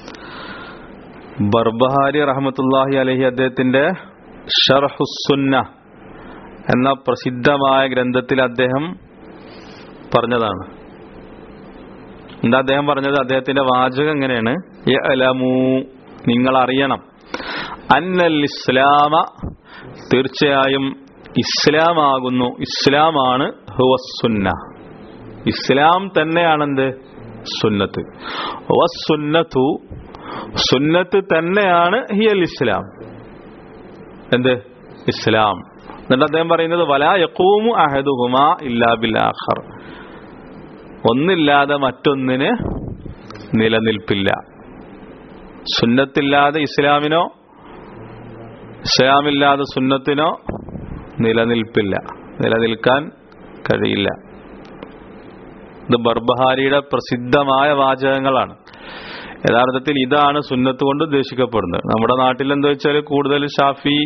ബർബഹാരി റഹമത്തുല്ലാഹി അലഹി അദ്ദേഹത്തിന്റെ ഷർഹുസുന്ന എന്ന പ്രസിദ്ധമായ ഗ്രന്ഥത്തിൽ അദ്ദേഹം പറഞ്ഞതാണ് എന്താ അദ്ദേഹം പറഞ്ഞത് അദ്ദേഹത്തിന്റെ വാചകം എങ്ങനെയാണ് യഅലമൂ നിങ്ങൾ അറിയണം അന്നൽ ഇസ്ലാമ തീർച്ചയായും ഇസ്ലാമാകുന്നു ഇസ്ലാമാണ് ഹുവസുന്ന ഇസ്ലാം തന്നെയാണെന്ത് സുന്നത്ത് വസുന്നത്തു സുന്നത്ത് തന്നെയാണ് ഹിയൽ ഇസ്ലാം എന്ത് ഇസ്ലാം എന്നിട്ട് അദ്ദേഹം പറയുന്നത് വലാ യക്കൂമു അഹദുഹുമാ ഇല്ലാ ബിൽ ആഖർ ഒന്നില്ലാതെ മറ്റൊന്നിന് നിലനിൽപ്പില്ല സുന്നത്തില്ലാതെ ഇസ്ലാമിനോ ഇസ്ലാമില്ലാതെ സുന്നത്തിനോ നിലനിൽപ്പില്ല നിലനിൽക്കാൻ കഴിയില്ല ഇത് ബർബഹാരിയുടെ പ്രസിദ്ധമായ വാചകങ്ങളാണ് യഥാർത്ഥത്തിൽ ഇതാണ് സുന്നത്ത് കൊണ്ട് ഉദ്ദേശിക്കപ്പെടുന്നത് നമ്മുടെ നാട്ടിൽ എന്താ വെച്ചാൽ കൂടുതൽ ഷാഫി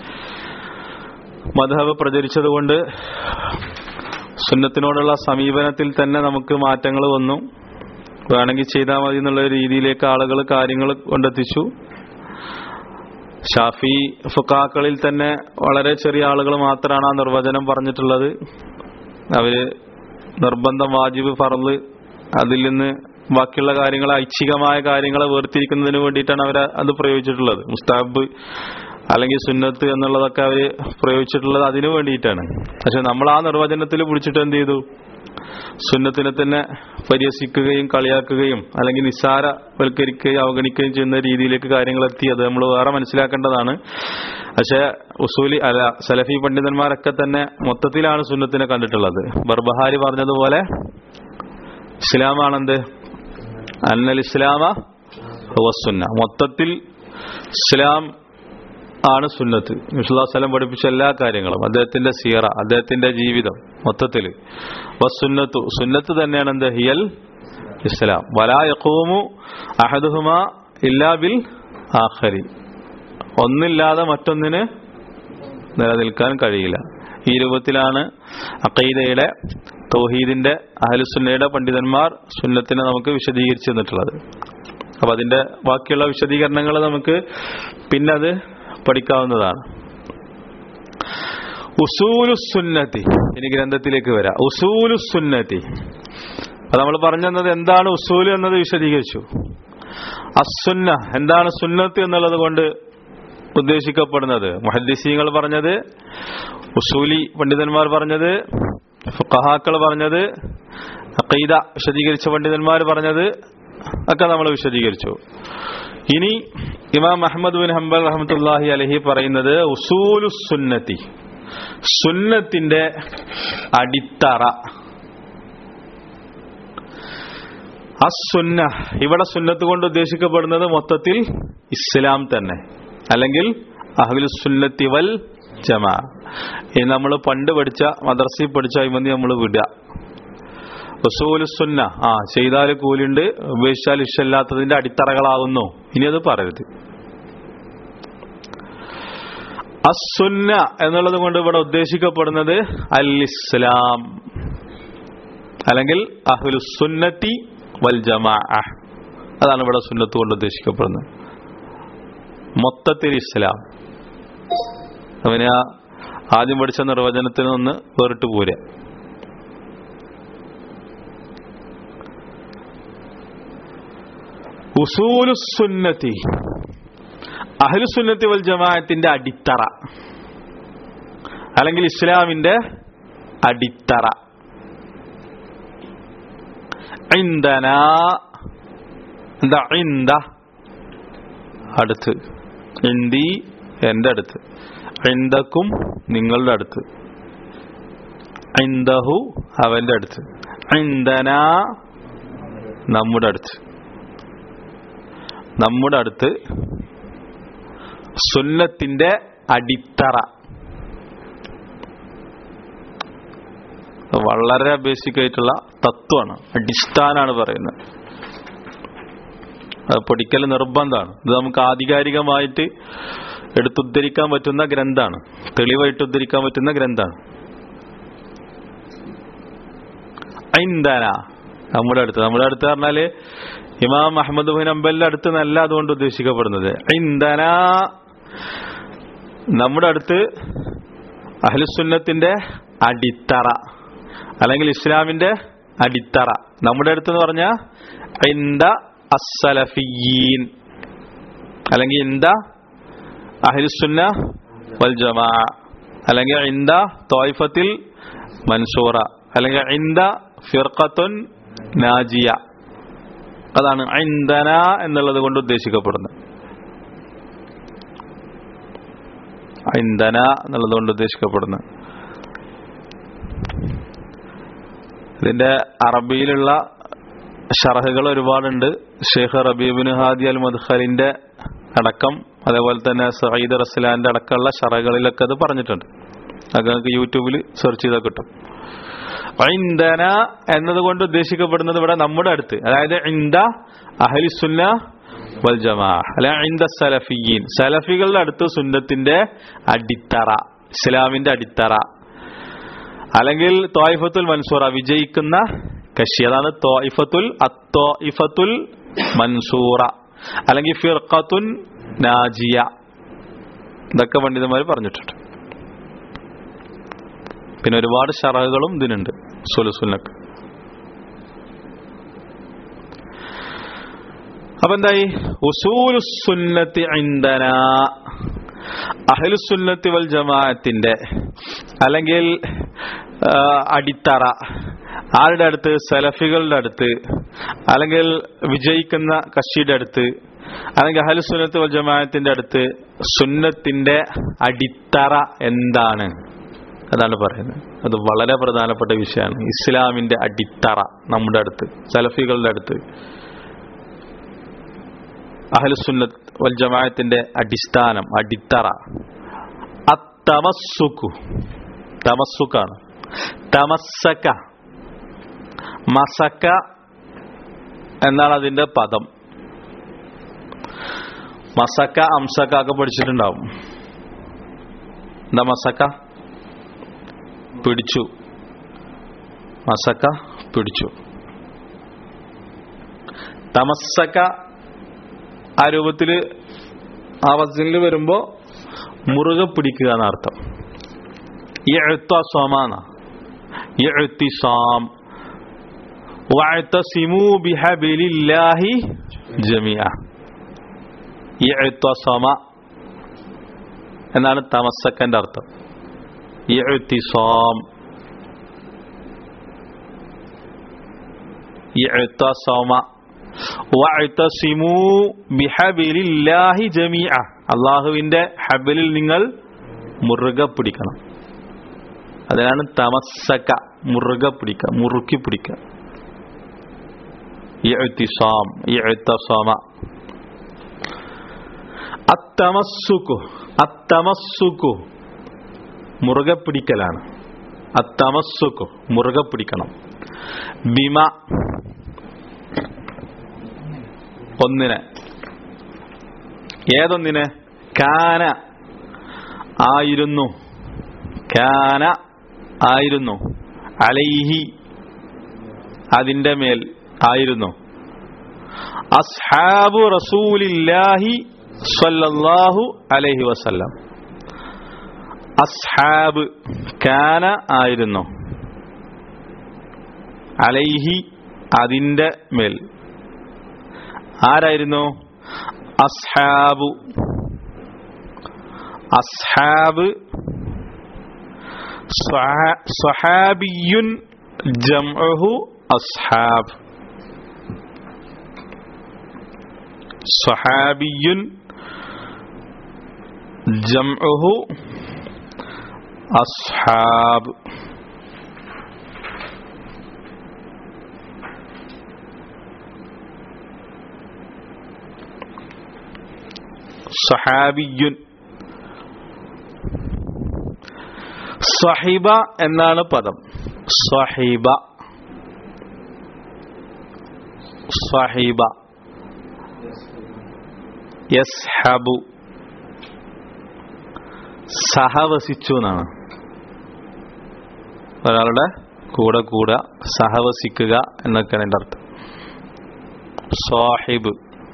മധബ് പ്രചരിച്ചത് കൊണ്ട് സുന്നത്തിനോടുള്ള സമീപനത്തിൽ തന്നെ നമുക്ക് മാറ്റങ്ങൾ വന്നു വേണമെങ്കിൽ ചെയ്താൽ മതി എന്നുള്ള രീതിയിലേക്ക് ആളുകൾ കാര്യങ്ങൾ കൊണ്ടെത്തിച്ചു ഷാഫി ഫുക്കാക്കളിൽ തന്നെ വളരെ ചെറിയ ആളുകൾ മാത്രമാണ് ആ നിർവചനം പറഞ്ഞിട്ടുള്ളത് അവര് നിർബന്ധം വാജിബ് ഫറല് അതിൽ നിന്ന് ബാക്കിയുള്ള കാര്യങ്ങൾ ഐച്ഛികമായ കാര്യങ്ങളെ വേർതിരിക്കുന്നതിന് വേണ്ടിയിട്ടാണ് അവർ അത് പ്രയോഗിച്ചിട്ടുള്ളത് മുസ്താബ് അല്ലെങ്കിൽ സുന്നത്ത് എന്നുള്ളതൊക്കെ അവർ പ്രയോഗിച്ചിട്ടുള്ളത് അതിനു വേണ്ടിയിട്ടാണ് പക്ഷെ നമ്മൾ ആ നിർവചനത്തിൽ പിടിച്ചിട്ട് എന്ത് ചെയ്തു സുന്നത്തിനെ തന്നെ പരിഹസിക്കുകയും കളിയാക്കുകയും അല്ലെങ്കിൽ നിസ്സാരവൽക്കരിക്കുകയും അവഗണിക്കുകയും ചെയ്യുന്ന രീതിയിലേക്ക് കാര്യങ്ങൾ എത്തി അത് നമ്മൾ വേറെ മനസ്സിലാക്കേണ്ടതാണ് പക്ഷെ ഉസൂലി അല്ല സലഫി പണ്ഡിതന്മാരൊക്കെ തന്നെ മൊത്തത്തിലാണ് സുന്നത്തിനെ കണ്ടിട്ടുള്ളത് ബർബഹാരി പറഞ്ഞതുപോലെ ഇസ്ലാമാണെന്ത് അന്നൽ ഇസ്ലാമ സുന്ന മൊത്തത്തിൽ ഇസ്ലാം ആണ് സുന്നത്ത് വിശ്വാസലം പഠിപ്പിച്ച എല്ലാ കാര്യങ്ങളും അദ്ദേഹത്തിന്റെ സീറ അദ്ദേഹത്തിന്റെ ജീവിതം മൊത്തത്തിൽ വസുന്നത്തു സുന്നത്ത് തന്നെയാണ് എന്ത് ഹിയൽ ഇസ്ലാം വലാ യഖൂമു അഹദുഹുമ ഇല്ലാ ബിൽ ആഖരി ഒന്നില്ലാതെ മറ്റൊന്നിന് നിലനിൽക്കാൻ കഴിയില്ല ഈ രൂപത്തിലാണ് അക്കീദയുടെ തൗഹീദിന്റെ അഹലുസുന്നയുടെ പണ്ഡിതന്മാർ സുന്നത്തിനെ നമുക്ക് വിശദീകരിച്ചു തന്നിട്ടുള്ളത് അപ്പൊ അതിന്റെ ബാക്കിയുള്ള വിശദീകരണങ്ങൾ നമുക്ക് പിന്നെ അത് പഠിക്കാവുന്നതാണ് ഉസൂലു സുന്നത്തി ഇനി ഗ്രന്ഥത്തിലേക്ക് വരാം ഉസൂലു സുന്നത്തി അപ്പൊ നമ്മൾ പറഞ്ഞത് എന്താണ് ഉസൂല് എന്നത് വിശദീകരിച്ചു അസുന്ന എന്താണ് സുന്നത്ത് എന്നുള്ളത് കൊണ്ട് ഉദ്ദേശിക്കപ്പെടുന്നത് മുഹദ്ദിസീങ്ങൾ പറഞ്ഞത് ഉസൂലി പണ്ഡിതന്മാർ പറഞ്ഞത് ഫുഖഹാക്കൾ പറഞ്ഞത് അഖീദ വിശദീകരിച്ച പണ്ഡിതന്മാർ പറഞ്ഞത് ഒക്കെ നമ്മൾ വിശദീകരിച്ചു ഇനി ഇമാം അഹമ്മദ് ബിൻ ഹംബൽ റഹമത്തുല്ലാഹി അലഹി പറയുന്നത് ഉസൂലു സുന്നത്തി സുന്നത്തിന്റെ അടിത്തറ അസുന്ന ഇവിടെ സുന്നത്ത് കൊണ്ട് ഉദ്ദേശിക്കപ്പെടുന്നത് മൊത്തത്തിൽ ഇസ്ലാം തന്നെ അല്ലെങ്കിൽ അഹ്ലു സുന്നത്തി വൽ ജമാ ഇത് നമ്മൾ പണ്ട് പഠിച്ച മദ്രസയിൽ പഠിച്ച അഴിമതി നമ്മൾ വിടുക സുന്ന ആ ചെയ്താൽ കൂലുണ്ട് ഉപേക്ഷിച്ചാൽ ഇഷ്ടമില്ലാത്തതിന്റെ അടിത്തറകളാകുന്നു ഇനി അത് പറയരുത് അസുന്ന എന്നുള്ളത് കൊണ്ട് ഇവിടെ ഉദ്ദേശിക്കപ്പെടുന്നത് അൽ ഇസ്ലാം അല്ലെങ്കിൽ അഹ്ലു സുന്നത്തി വൽ ജമാ അതാണ് ഇവിടെ സുന്നത്ത് കൊണ്ട് ഉദ്ദേശിക്കപ്പെടുന്നത് മൊത്തത്തിൽ ഇസ്ലാം അവന് ആ ആദ്യം പഠിച്ച നിർവചനത്തിൽ നിന്ന് വേറിട്ട് പോരാ ഉസൂലുസുന്നത്തി അഹ്ലുസുന്നത്തി വൽ ജമാഅത്തിന്റെ അടിത്തറ അല്ലെങ്കിൽ ഇസ്ലാമിന്റെ അടിത്തറ ഇന്ധന എന്താ ഇന്ത അടുത്ത് ഇന്തി എൻ്റെ അടുത്ത് ഇന്ദക്കും നിങ്ങളുടെ അടുത്ത് ഇന്ദഹു അവന്റെ അടുത്ത് ഇന്ദന നമ്മുടെ അടുത്ത് നമ്മുടെ അടുത്ത് സുന്നത്തിന്റെ അടിത്തറ വളരെ ബേസിക് ആയിട്ടുള്ള തത്വമാണ് അടിസ്ഥാനാണ് പറയുന്നത് അത് പഠിക്കൽ നിർബന്ധമാണ് ഇത് നമുക്ക് ആധികാരികമായിട്ട് എടുത്തുദ്ധരിക്കാൻ പറ്റുന്ന ഗ്രന്ഥാണ് തെളിവായിട്ട് ഉദ്ധരിക്കാൻ പറ്റുന്ന ഗ്രന്ഥാണ് ഐന്ദന നമ്മുടെ അടുത്ത് നമ്മുടെ അടുത്ത് പറഞ്ഞാല് ഇമാം അഹമ്മദ് ബിൻ അമ്പലിന്റെ അടുത്ത് നല്ല അതുകൊണ്ട് ഉദ്ദേശിക്കപ്പെടുന്നത് ഐന്ദന നമ്മുടെ അടുത്ത് അഹ്ലുസുന്നത്തിന്റെ അടിത്തറ അല്ലെങ്കിൽ ഇസ്ലാമിന്റെ അടിത്തറ നമ്മുടെ അടുത്ത് എന്ന് പറഞ്ഞ ഇന്ദ അസ്സലഫിയീൻ അല്ലെങ്കിൽ ഇന്ദ അഹ്ലുസുന്ന വൽ ജമാ അല്ലെങ്കിൽ ഇന്ദ തോയ്ഫത്തിൽ മൻസൂറ അല്ലെങ്കിൽ ഇന്ദ ഫിർഖത്തുൻ നാജിയ അതാണ് ഇന്ദന എന്നുള്ളത് കൊണ്ട് ഉദ്ദേശിക്കപ്പെടുന്നത് ഇന്ധന എന്നുള്ളത് കൊണ്ട് ഉദ്ദേശിക്കപ്പെടുന്നത് ഇതിന്റെ അറബിയിലുള്ള ഷറഹുകൾ ഒരുപാടുണ്ട് ഷെയ്ഖ് റബീബിൻ ഹാദി അൽ മദ്ഖലിന്റെ അടക്കം അതേപോലെ തന്നെ സയ്യിദ് റസ്ലാന്റെ അടക്കമുള്ള ഷറകളിലൊക്കെ അത് പറഞ്ഞിട്ടുണ്ട് അതൊക്കെ നമുക്ക് യൂട്യൂബിൽ സെർച്ച് ചെയ്താൽ കിട്ടും ഇന്ധന എന്നതുകൊണ്ട് ഉദ്ദേശിക്കപ്പെടുന്നത് ഇവിടെ നമ്മുടെ അടുത്ത് അതായത് ഇന്ദ അഹലിസുന്ന വൽ ജമാ അല്ലെ ഇന്ദ സലഫിയീൻ സലഫികളുടെ അടുത്ത് സുന്നത്തിന്റെ അടിത്തറ ഇസ്ലാമിന്റെ അടിത്തറ അല്ലെങ്കിൽ തോയിഫത്തുൽ മൻസൂറ വിജയിക്കുന്ന കക്ഷി അതാണ് തോയിഫത്തുൽ അത്തോയിഫത്തുൽ മൻസൂറ അല്ലെങ്കിൽ ഫിർഖത്തുൻ നാജിയ ഇതൊക്കെ പണ്ഡിതന്മാർ പറഞ്ഞിട്ടുണ്ട് പിന്നെ ഒരുപാട് ഷറഹുകളും ഇതിനുണ്ട് സുലസുലക്ക് അപ്പൊ എന്തായി ഉസൂലുസുന്നത്തി ഇന്ധന അഹ്ലുസുന്നത്തി വൽ ജമാഅത്തിന്റെ അല്ലെങ്കിൽ ആ, അടിത്തറ ആരുടെ അടുത്ത് സലഫികളുടെ അടുത്ത് അല്ലെങ്കിൽ വിജയിക്കുന്ന കക്ഷിയുടെ അടുത്ത് അല്ലെങ്കിൽ അഹലുസുന്നത്ത് വൽ ജമാഅത്തിന്റെ അടുത്ത് സുന്നത്തിന്റെ അടിത്തറ എന്താണ് അതാണ് പറയുന്നത് അത് വളരെ പ്രധാനപ്പെട്ട വിഷയമാണ് ഇസ്ലാമിന്റെ അടിത്തറ നമ്മുടെ അടുത്ത് സലഫികളുടെ അടുത്ത് അഹലുസുന്നത്ത് വൽ ജമാഅത്തിന്റെ അടിസ്ഥാനം അടിത്തറ അത്തമസ്സുക്കു തമസ്സുക്കാണ് തമസ്സക്ക മസക്ക എന്നാണ് അതിന്റെ പദം മസക്ക അംസക്ക ഒക്കെ പഠിച്ചിട്ടുണ്ടാവും എന്താ മസക്ക പിടിച്ചു മസക്ക പിടിച്ചു തമസ്സക്ക ആ രൂപത്തില് ആ വസനിൽ വരുമ്പോ മുറുകെ പിടിക്കുക എന്നർത്ഥം ഇഅ്തസമാന ഇഅ്തിസാം വഅ്തസിമൂ ബിഹബിലില്ലാഹി ജമിഅ ഇഅ്തസമ എന്നാണ് തമസ്സക്കന്റെ അർത്ഥം ഇഅ്തിസാം ഇഅ്തസമ വഅ്തസിമൂ ബിഹബിലില്ലാഹി ജമിഅ അള്ളാഹുവിന്റെ ഹബലിൽ നിങ്ങൾ മുറുകെ പിടിക്കണം അതിനാണ് തമസ്സക മുറുകെ പിടിക്കുക മുറുക്കി പിടിക്കുക ഇഅ്തിസാം ഇഅ്തസമ അത്തമസ്സുക്കു അത്തമസ്സുക്കു മുറുകെ പിടിക്കലാണ് അത്തമസ്സുക്കു മുറുകെ പിടിക്കണം ബിമ ഒന്നിനെ ഏതൊന്നിനെ കാന ആയിരുന്നു കാന ആയിരുന്നു അലൈഹി അതിന്റെ മേൽ ആയിരുന്നു അസ്ഹാബു റസൂലില്ലാഹി സ്വല്ലല്ലാഹു അലൈഹി വസല്ലം അസ്ഹാബ് കാന ആയിരുന്നു അലൈഹി അതിന്റെ മേൽ ആരായിരുന്നു അസ്ഹാബു അസ്ഹാബ് സ്വഹാ- സ്വഹാബിയുൻ ജംഅഹു അസ്ഹാബ് സ്വഹാബിയുൻ ജംഉഹു അസ്ഹാബ് സഹാബിയുൻ സഹിബ എന്നാണ് പദം സഹിബ സഹിബ യസ്ഹബു സഹവസിച്ചു എന്നാണ് ഒരാളുടെ കൂടെ കൂടെ സഹവസിക്കുക എന്നൊക്കെയാണ് എൻ്റെ അർത്ഥം സാഹിബ്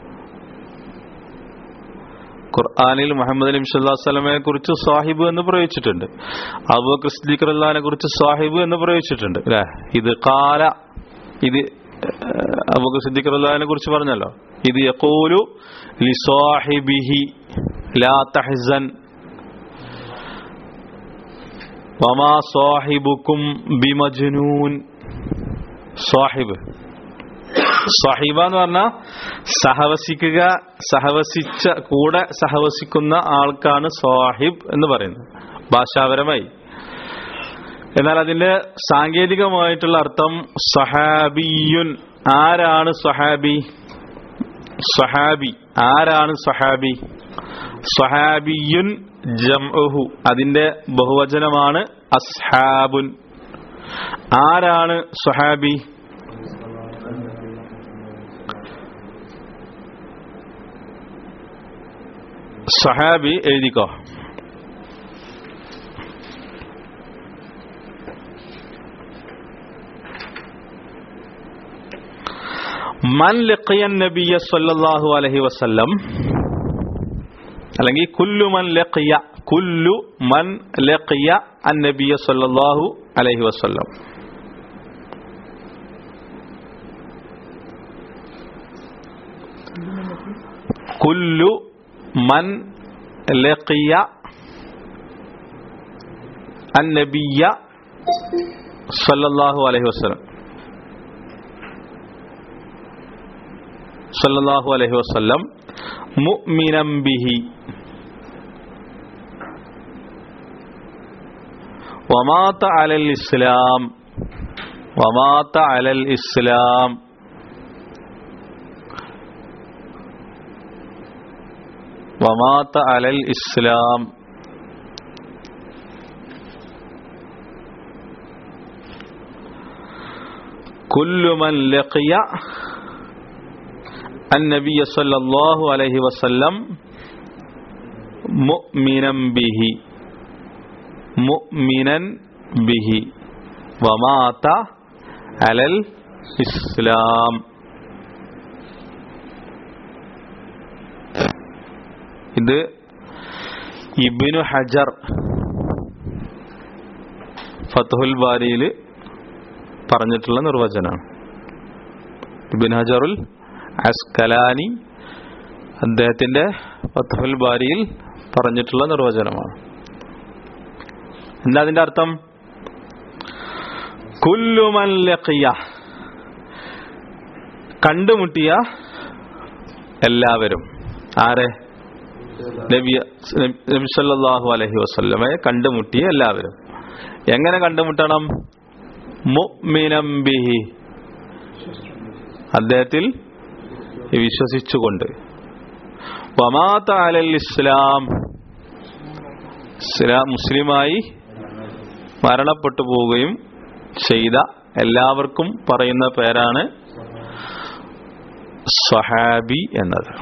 ഖുർആാനിൽ മുഹമ്മദ് നബി സല്ലാ സ്വലമയെ കുറിച്ച് സാഹിബ് എന്ന് പ്രയോഗിച്ചിട്ടുണ്ട് അബു ക്രിസ്ദീഖ് അള്ളഹാനെ കുറിച്ച് സാഹിബ് എന്ന് പ്രയോഗിച്ചിട്ടുണ്ട് അല്ലെ ഇത് കാല ഇത് അബു സിദ്ദീഖ് അള്ളഹാനെ കുറിച്ച് പറഞ്ഞല്ലോ ഇത് യഖൂലു ലിസാഹിബിഹി ലാ തഹ്സൻ വമാ സാഹിബുക്കും ബിമജ്നൂൻ സാഹിബ് സഹിബ എന്ന് പറഞ്ഞാൽ സഹവസിക്കുക സഹവസിച്ച കൂടെ സഹവസിക്കുന്ന ആൾക്കാണ് സാഹിബ് എന്ന് പറയുന്നത് ഭാഷാപരമായി എന്നാൽ അതിന്റെ സാങ്കേതികമായിട്ടുള്ള അർത്ഥം സഹാബിയുൻ ആരാണ് സഹാബി സഹാബി ആരാണ് സഹാബി സഹാബിയുൻ ജംഉഹു അതിന്റെ ബഹുവചനമാണ് അസ്ഹാബുൻ ആരാണ് സഹാബി സഹാബി എഴുതിക്കോ മൻ ലഖിയൻ നബിയ സല്ലല്ലാഹു അലൈഹി വസല്ലം അല്ലെങ്കിൽ കുല്ലു മൻ ലഖിയ കുല്ലു മൻ ലഖിയ അൻ നബിയ സല്ലല്ലാഹു അലൈഹി വസല്ലം കുല്ലു മൻ ലഖിയ അൻ നബിയ സല്ലല്ലാഹു അലൈഹി വസല്ലം സല്ലല്ലാഹു അലൈഹി വസല്ലം മുഅ്മിനം ബിഹി വമാത അലൽ ഇസ്ലാം വമാത അലൽ ഇസ്ലാം വമാത അലൽ ഇസ്ലാം كل من لقي النبي صلى الله عليه وسلم مؤمنا به مؤمنا به ومات على الإسلام ഇത് ഇബിനു ഹജർ ഫത്തുഹുൽ ബാരിയിൽ പറഞ്ഞിട്ടുള്ള നിർവചനമാണ് ഇബിൻ ഹജറുൽ അസ്കലാനി അദ്ദേഹത്തിന്റെ ഫത്തുഹുൽ ബാരിയിൽ പറഞ്ഞിട്ടുള്ള നിർവചനമാണ് എന്താ അതിന്റെ അർത്ഥം കുല്ലുമൻ ലഖിയ കണ്ടുമുട്ടിയ എല്ലാവരും ആരെ നബി നബി സല്ലല്ലാഹു അലൈഹി വസല്ലമയെ കണ്ടുമുട്ടിയ എല്ലാവരും എങ്ങനെ കണ്ടുമുട്ടണം മുഅ്മിനം ബിഹി അദ്ദേഹത്തിൽ വിശ്വസിച്ചുകൊണ്ട് വമാത അലൽ ഇസ്ലാം ഇസ്ലാം മുസ്ലിമായി മരണപ്പെട്ടു പോവുകയും ചെയ്ത എല്ലാവർക്കും പറയുന്ന പേരാണ് സ്വഹാബി എന്നത്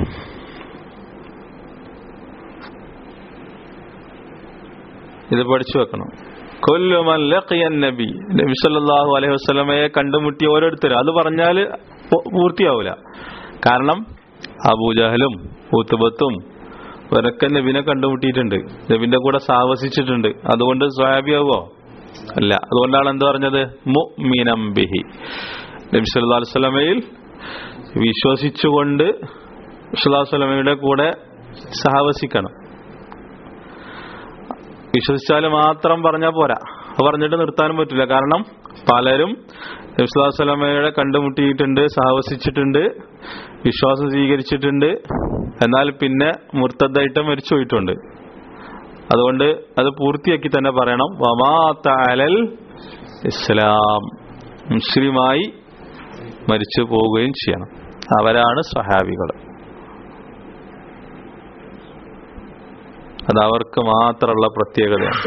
ഇത് പഠിച്ചു വെക്കണം കൊല്ലുമൻ ലഖിയൻ നബി നബി സല്ലല്ലാഹു അലൈഹി വസല്ലമയെ കണ്ടുമുട്ടിയ ഓരോരുത്തരും അത് പറഞ്ഞാൽ പൂർത്തിയാവൂല കാരണം അബൂജഹലും ഊത്തുബത്തും ഇവരൊക്കെ നബിനെ കണ്ടുമുട്ടിയിട്ടുണ്ട് നബിന്റെ കൂടെ സാവസിച്ചിട്ടുണ്ട് അതുകൊണ്ട് സ്വാബിയാവോ അല്ല അതുകൊണ്ടാണ് എന്ത് പറഞ്ഞത് മുഅ്മിനം ബിഹി നബി സല്ലല്ലാഹു അലൈഹി വസല്ലമയിൽ വിശ്വസിച്ചുകൊണ്ട് സല്ലല്ലാഹു അലൈഹി വസല്ലമയുടെ കൂടെ സഹവസിക്കണം വിശ്വസിച്ചാൽ മാത്രം പറഞ്ഞാൽ പോരാ അത് പറഞ്ഞിട്ട് നിർത്താനും പറ്റില്ല കാരണം പലരും നബ്സുല്ലാസ്ലമയുടെ കണ്ടുമുട്ടിയിട്ടുണ്ട് സഹവസിച്ചിട്ടുണ്ട് വിശ്വാസം സ്വീകരിച്ചിട്ടുണ്ട് എന്നാൽ പിന്നെ മുർത്തദ്ദായിട്ട് മരിച്ചു പോയിട്ടുണ്ട് അതുകൊണ്ട് അത് പൂർത്തിയാക്കി തന്നെ പറയണം വമാത്തലൽ ഇസ്ലാം മുസ്ലിമായി മരിച്ചു പോവുകയും ചെയ്യണം അവരാണ് സഹാബികൾ അത് അവർക്ക് മാത്രമുള്ള പ്രത്യേകതയാണ്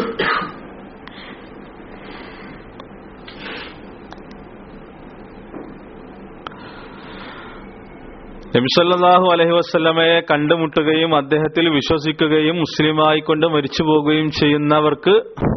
നബിസല്ലാഹു അലഹി വസ്ലമയെ കണ്ടുമുട്ടുകയും അദ്ദേഹത്തിൽ വിശ്വസിക്കുകയും മുസ്ലിമായിക്കൊണ്ട് മരിച്ചു പോകുകയും ചെയ്യുന്നവർക്ക്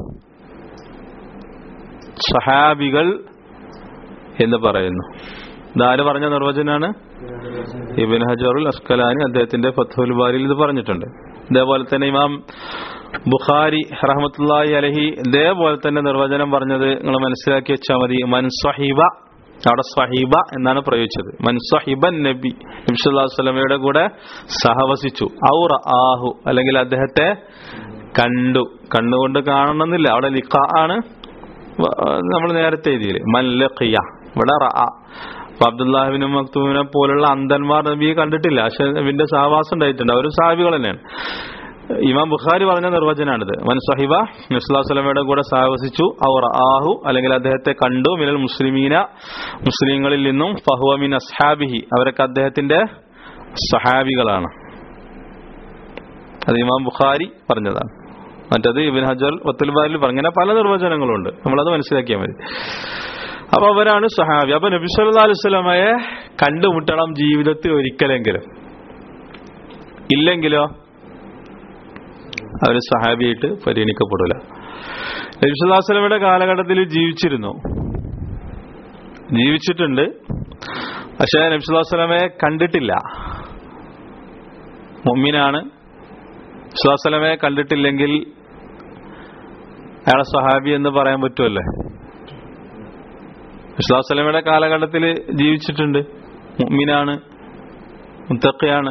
സഹാബികൾ എന്ന് പറയുന്നു ഇതാര് പറഞ്ഞ നിർവചനാണ് ഇബിൻ ഹജറുൽ അസ്കലാനി അദ്ദേഹത്തിന്റെ ഫത്തുൽ ബാരിൽ ഇത് പറഞ്ഞിട്ടുണ്ട് ഇതേപോലെ തന്നെ ഇമാം ബുഖാരി റഹമത്തുല്ലാഹി അലഹി ഇതേപോലെ തന്നെ നിർവചനം പറഞ്ഞത് നിങ്ങൾ മനസ്സിലാക്കി വെച്ചാൽ മതി മൻസ്വഹീബ അവിടെ സ്വഹീബ എന്നാണ് പ്രയോഗിച്ചത് മൻസ്വഹിബൻ നബി നബിസ്വല്ലാസ്ലമയുടെ കൂടെ സഹവസിച്ചു ഔർ ആഹു അല്ലെങ്കിൽ അദ്ദേഹത്തെ കണ്ടു കണ്ണുകൊണ്ട് കാണണമെന്നില്ല അവിടെ ലിഖ ആണ് നമ്മൾ നേരത്തെ എഴുതിയില്ലേ മല്ലഖിയ ഇവിടെ റ അപ്പൊ അബ്ദുല്ലാഹിബിനും മക്തൂമിനെ പോലുള്ള അന്ധന്മാർ നബിയെ കണ്ടിട്ടില്ല പക്ഷെ നബിന്റെ സഹവാസം ഉണ്ടായിട്ടുണ്ട് അവരും സാഹിബികൾ തന്നെയാണ് ഇമാം ബുഖാരി പറഞ്ഞ നിർവചനാണിത് മൻ സഹിബ നസ്ലാസ്ലമയുടെ കൂടെ സഹവസിച്ചു അവർ ആഹു അല്ലെങ്കിൽ അദ്ദേഹത്തെ കണ്ടു മിനൽ മുസ്ലിമീന മുസ്ലിങ്ങളിൽ നിന്നും ഫഹുവ മിൻ അസ്ഹാബിഹി അവരൊക്കെ അദ്ദേഹത്തിന്റെ സഹാബികളാണ് അത് ഇമാം ബുഖാരി പറഞ്ഞതാണ് മറ്റത് ഇബിൻ ഹജർ ഒത്തുൽബാരിൽ പറഞ്ഞ പല നിർവചനങ്ങളുണ്ട് നമ്മളത് മനസ്സിലാക്കിയാൽ മതി അപ്പൊ അവരാണ് സഹാബി അപ്പൊ നബി സല്ലാ അലുസ്ലമയെ കണ്ടുമുട്ടണം ജീവിതത്തിൽ ഒരിക്കലെങ്കിലും ഇല്ലെങ്കിലോ അവര് സഹാബിയായിട്ട് പരിഗണിക്കപ്പെടില്ല നബിസുല്ലാസ്ലമയുടെ കാലഘട്ടത്തിൽ ജീവിച്ചിരുന്നു ജീവിച്ചിട്ടുണ്ട് പക്ഷെ നബിസുല്ലാസ്ലമയെ കണ്ടിട്ടില്ല മൊമ്മിനാണ് നബിസുല്ലാസ്ലമയെ കണ്ടിട്ടില്ലെങ്കിൽ അയാളെ സഹാബി എന്ന് പറയാൻ പറ്റുമല്ലേ വിശ്വാസലമയുടെ കാലഘട്ടത്തിൽ ജീവിച്ചിട്ടുണ്ട് മുഅ്മിനാണ് മുത്തഖയാണ്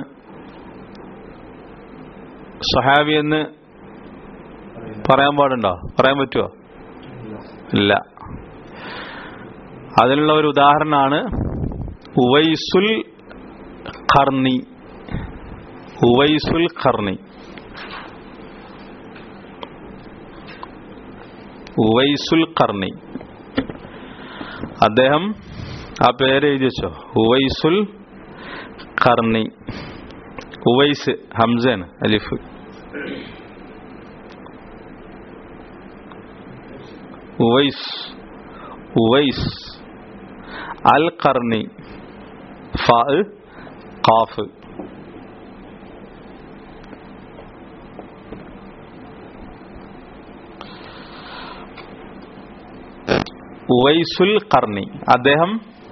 സഹാബി എന്ന് പറയാൻ പാടുണ്ടോ പറയാൻ പറ്റുമോ ഇല്ല അതിനുള്ള ഒരു ഉദാഹരണമാണ് ഉവൈസുൽ ഖർണി ഉവൈസുൽ ഖർണി ഉവൈസുൽ ഖർണി അദ്ദേഹം ആ പേര് എഴുതി വെച്ചോ ഉവൈസുൽ ഖർണി ഉവൈസ് ഹംസയാണ് അലിഫ് ഉവൈസ് ഉവൈസ് അൽ ഖർണി ഫ ഖാഫ് ഉവൈസുൽ ഖർണി അദ്ദേഹം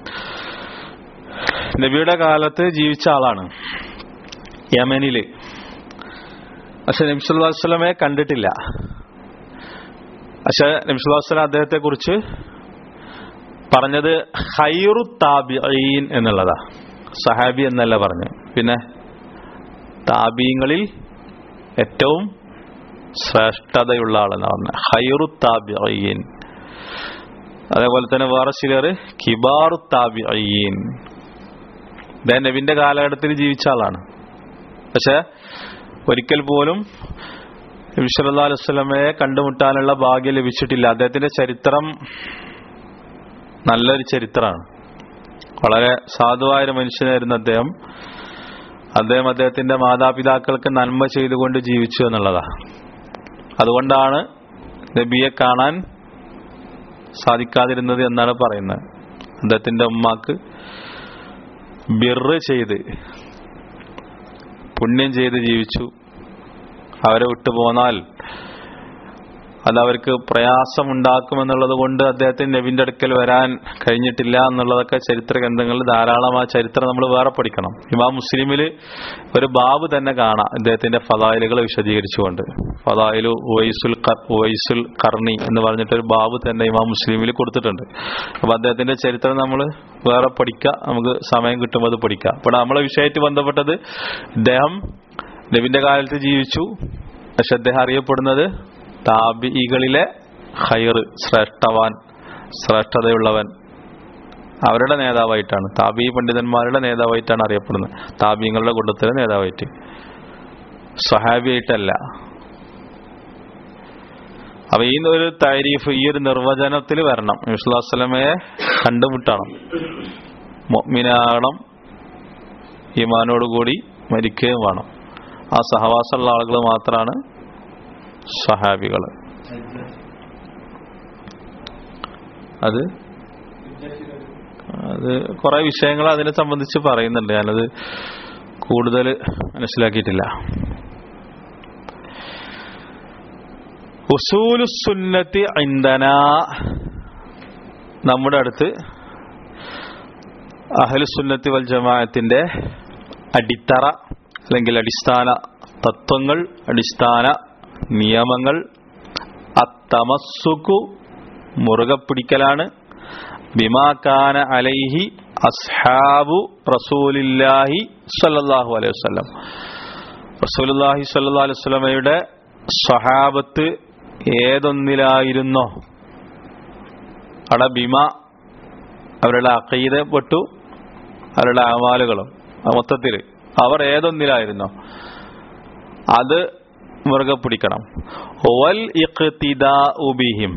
നബിയുടെ കാലത്ത് ജീവിച്ച ആളാണ് യമനില് പക്ഷെ നബിസുല്ലാസ്ലമെ കണ്ടിട്ടില്ല പക്ഷെ നബിസുല്ലാസ്ലം അദ്ദേഹത്തെ കുറിച്ച് പറഞ്ഞത് ഹൈറു താബിഈൻ എന്നുള്ളതാ സഹാബി എന്നല്ല പറഞ്ഞു പിന്നെ താബീങ്ങളിൽ ഏറ്റവും ശ്രേഷ്ഠതയുള്ള ആളെന്ന് പറഞ്ഞ ഹൈറു താബിഈൻ അതേപോലെ തന്നെ വേറെ ചിലർ കിബാറു താബിഈൻ ഇദ്ദേഹം നബിന്റെ കാലഘട്ടത്തിൽ ജീവിച്ച ആളാണ് പക്ഷെ ഒരിക്കൽ പോലും വിശ്വല്ലാ അലുസ്ലമയെ കണ്ടുമുട്ടാനുള്ള ഭാഗ്യം ലഭിച്ചിട്ടില്ല അദ്ദേഹത്തിന്റെ ചരിത്രം നല്ലൊരു ചരിത്രമാണ് വളരെ സാധുവായൊരു മനുഷ്യനായിരുന്നു അദ്ദേഹം അദ്ദേഹം അദ്ദേഹത്തിന്റെ മാതാപിതാക്കൾക്ക് നന്മ ചെയ്തുകൊണ്ട് ജീവിച്ചു എന്നുള്ളതാ അതുകൊണ്ടാണ് നബിയെ കാണാൻ സാധിക്കാതിരുന്നത് എന്നാണ് പറയുന്നത് അദ്ദേഹത്തിന്റെ ഉമ്മാക്ക് ബിറ് ചെയ്ത് പുണ്യം ചെയ്ത് ജീവിച്ചു അവരെ വിട്ടുപോന്നാൽ അത് അവർക്ക് പ്രയാസമുണ്ടാക്കുമെന്നുള്ളത് കൊണ്ട് അദ്ദേഹത്തിന് നബിന്റെ അടുക്കൽ വരാൻ കഴിഞ്ഞിട്ടില്ല എന്നുള്ളതൊക്കെ ചരിത്ര ഗ്രന്ഥങ്ങളിൽ ധാരാളം ആ ചരിത്രം നമ്മൾ വേറെ പഠിക്കണം ഇമാം മുസ്ലിമില് ഒരു ബാബ് തന്നെ കാണാം അദ്ദേഹത്തിന്റെ ഫതായിലുകൾ വിശദീകരിച്ചുകൊണ്ട് ഫതായിലു ഉവൈസുൽ ഉവൈസുൽ കർണി എന്ന് പറഞ്ഞിട്ടൊരു ബാബ് തന്നെ ഇമാം മുസ്ലിമിൽ കൊടുത്തിട്ടുണ്ട് അപ്പൊ അദ്ദേഹത്തിന്റെ ചരിത്രം നമ്മൾ വേറെ പഠിക്കാം നമുക്ക് സമയം കിട്ടുമ്പോൾ അത് പഠിക്കാം അപ്പോൾ നമ്മളെ വിഷയമായിട്ട് ബന്ധപ്പെട്ടത് ഇദ്ദേഹം നബിന്റെ കാലത്ത് ജീവിച്ചു പക്ഷെ അദ്ദേഹം അറിയപ്പെടുന്നത് താബികളിലെ ഖൈർ ശ്രേഷ്ഠവാൻ ശ്രേഷ്ഠതയുള്ളവൻ അവരുടെ നേതാവായിട്ടാണ് താബി പണ്ഡിതന്മാരുടെ നേതാവായിട്ടാണ് അറിയപ്പെടുന്നത് താബീങ്ങളുടെ കൂട്ടത്തിലെ നേതാവായിട്ട് സ്വഹാബിയായിട്ടല്ല അപ്പൊ ഈ ഒരു താരീഫ് ഈ ഒരു നിർവചനത്തിൽ വരണം നബിസ്വല്ലാസ്ലമയെ കണ്ടുമുട്ടണം മൊമിനാകണം ഈമാനോടുകൂടി മരിക്കുകയും വേണം ആ സഹവാസമുള്ള ആളുകൾ മാത്രമാണ് സഹാബികൾ അത് അത് കുറെ വിഷയങ്ങൾ അതിനെ സംബന്ധിച്ച് പറയുന്നുണ്ട് ഞാനത് കൂടുതൽ മനസ്സിലാക്കിയിട്ടില്ല ഉസൂലുസുന്നത്തി ഇന്ധന നമ്മുടെ അടുത്ത് അഹലുസുന്നത്തി വൽ ജമാഅത്തിന്റെ അടിത്തറ അല്ലെങ്കിൽ അടിസ്ഥാന തത്വങ്ങൾ അടിസ്ഥാന നിയമങ്ങൾ അത്തമസ്സുക്കു മുറുകെ പിടിക്കലാണ് ബിമാക്കാന അലൈഹി അസ്ഹാബു റസൂലില്ലാഹി സല്ലല്ലാഹു അലൈഹി വസല്ലം റസൂലുള്ളാഹി സല്ലല്ലാഹു അലൈഹി വസല്ലമയുടെ സ്വഹാബത്ത് ഏതൊന്നിലായിരുന്നോ അവിടെ ബിമ അവരുടെ അക്കീത പെട്ടു അവരുടെ അമാലുകളും മൊത്തത്തിൽ അവർ ഏതൊന്നിലായിരുന്നോ അത് മുറുകെ പിടിക്കണം വൽ ഇഖ്തിദാഉ ബിഹിം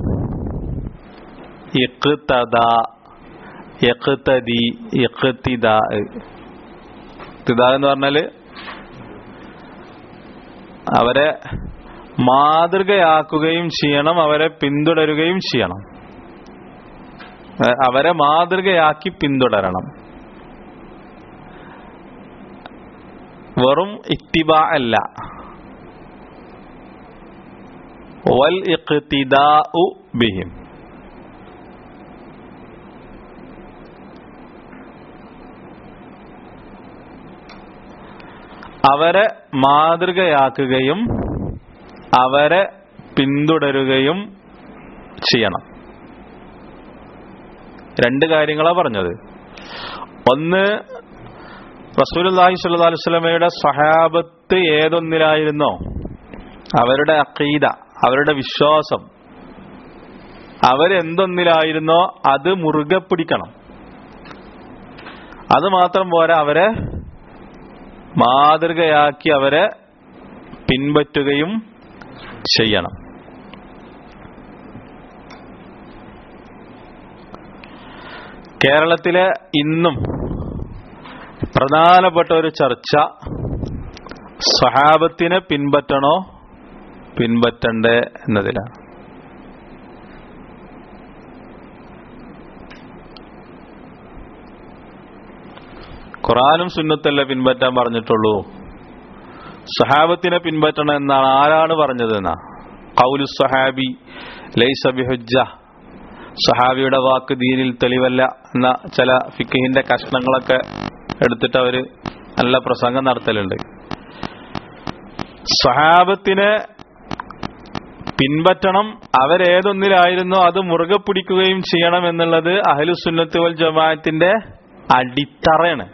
ഇഖ്തദ ഇഖ്തദി ഇഖ്തിദാ ഇഖ്തിദാ എന്ന് പറഞ്ഞാല് അവരെ മാതൃകയാക്കുകയും ചെയ്യണം അവരെ പിന്തുടരുകയും ചെയ്യണം അവരെ മാതൃകയാക്കി പിന്തുടരണം വെറും ഇത്തിബ അല്ല വൽ ഇഖ്തിദാഉ ബിഹിം അവരെ മാതൃകയാക്കുകയും അവരെ പിന്തുടരുകയും ചെയ്യണം രണ്ട് കാര്യങ്ങളാ പറഞ്ഞത് ഒന്ന് റസൂലുല്ലാഹി സ്വല്ലല്ലാഹു അലൈഹി വസല്ലമയുടെ സഹാബത്ത് ഏതൊന്നിലായിരുന്നോ അവരുടെ അഖീദ അവരുടെ വിശ്വാസം അവരെന്തൊന്നിലായിരുന്നോ അത് മുറുകെ പിടിക്കണം അത് മാത്രം പോരാ അവരെ മാതൃകയാക്കി അവരെ പിൻപറ്റുകയും ചെയ്യണം കേരളത്തിലെ ഇന്നും പ്രധാനപ്പെട്ട ഒരു ചർച്ച സ്വഹാബത്തിനെ പിൻപറ്റണോ പിൻപറ്റണ്ടേ എന്നതിലാണ് ഖുറാനും സുന്നത്തല്ല പിൻപറ്റാൻ പറഞ്ഞിട്ടുള്ളൂ സഹാബത്തിനെ പിൻപറ്റണം എന്നാണ് ആരാണ് പറഞ്ഞത് എന്നാ കൗലു സഹാബി ലൈസ ബിഹുജ്ജ സഹാബിയുടെ വാക്ക് ദീനിൽ തെളിവല്ല എന്ന ചില ഫിക്കിഹിന്റെ കഷ്ണങ്ങളൊക്കെ എടുത്തിട്ട് അവര് നല്ല പ്രസംഗം നടത്തലുണ്ട് സഹാബത്തിനെ പിൻപറ്റണം അവരേതൊന്നിലായിരുന്നോ അത് മുറുകെ പിടിക്കുകയും ചെയ്യണം എന്നുള്ളത് അഹലുസുന്നത്ത് വൽ ജമാഅത്തിന്റെ അടിത്തറയാണ്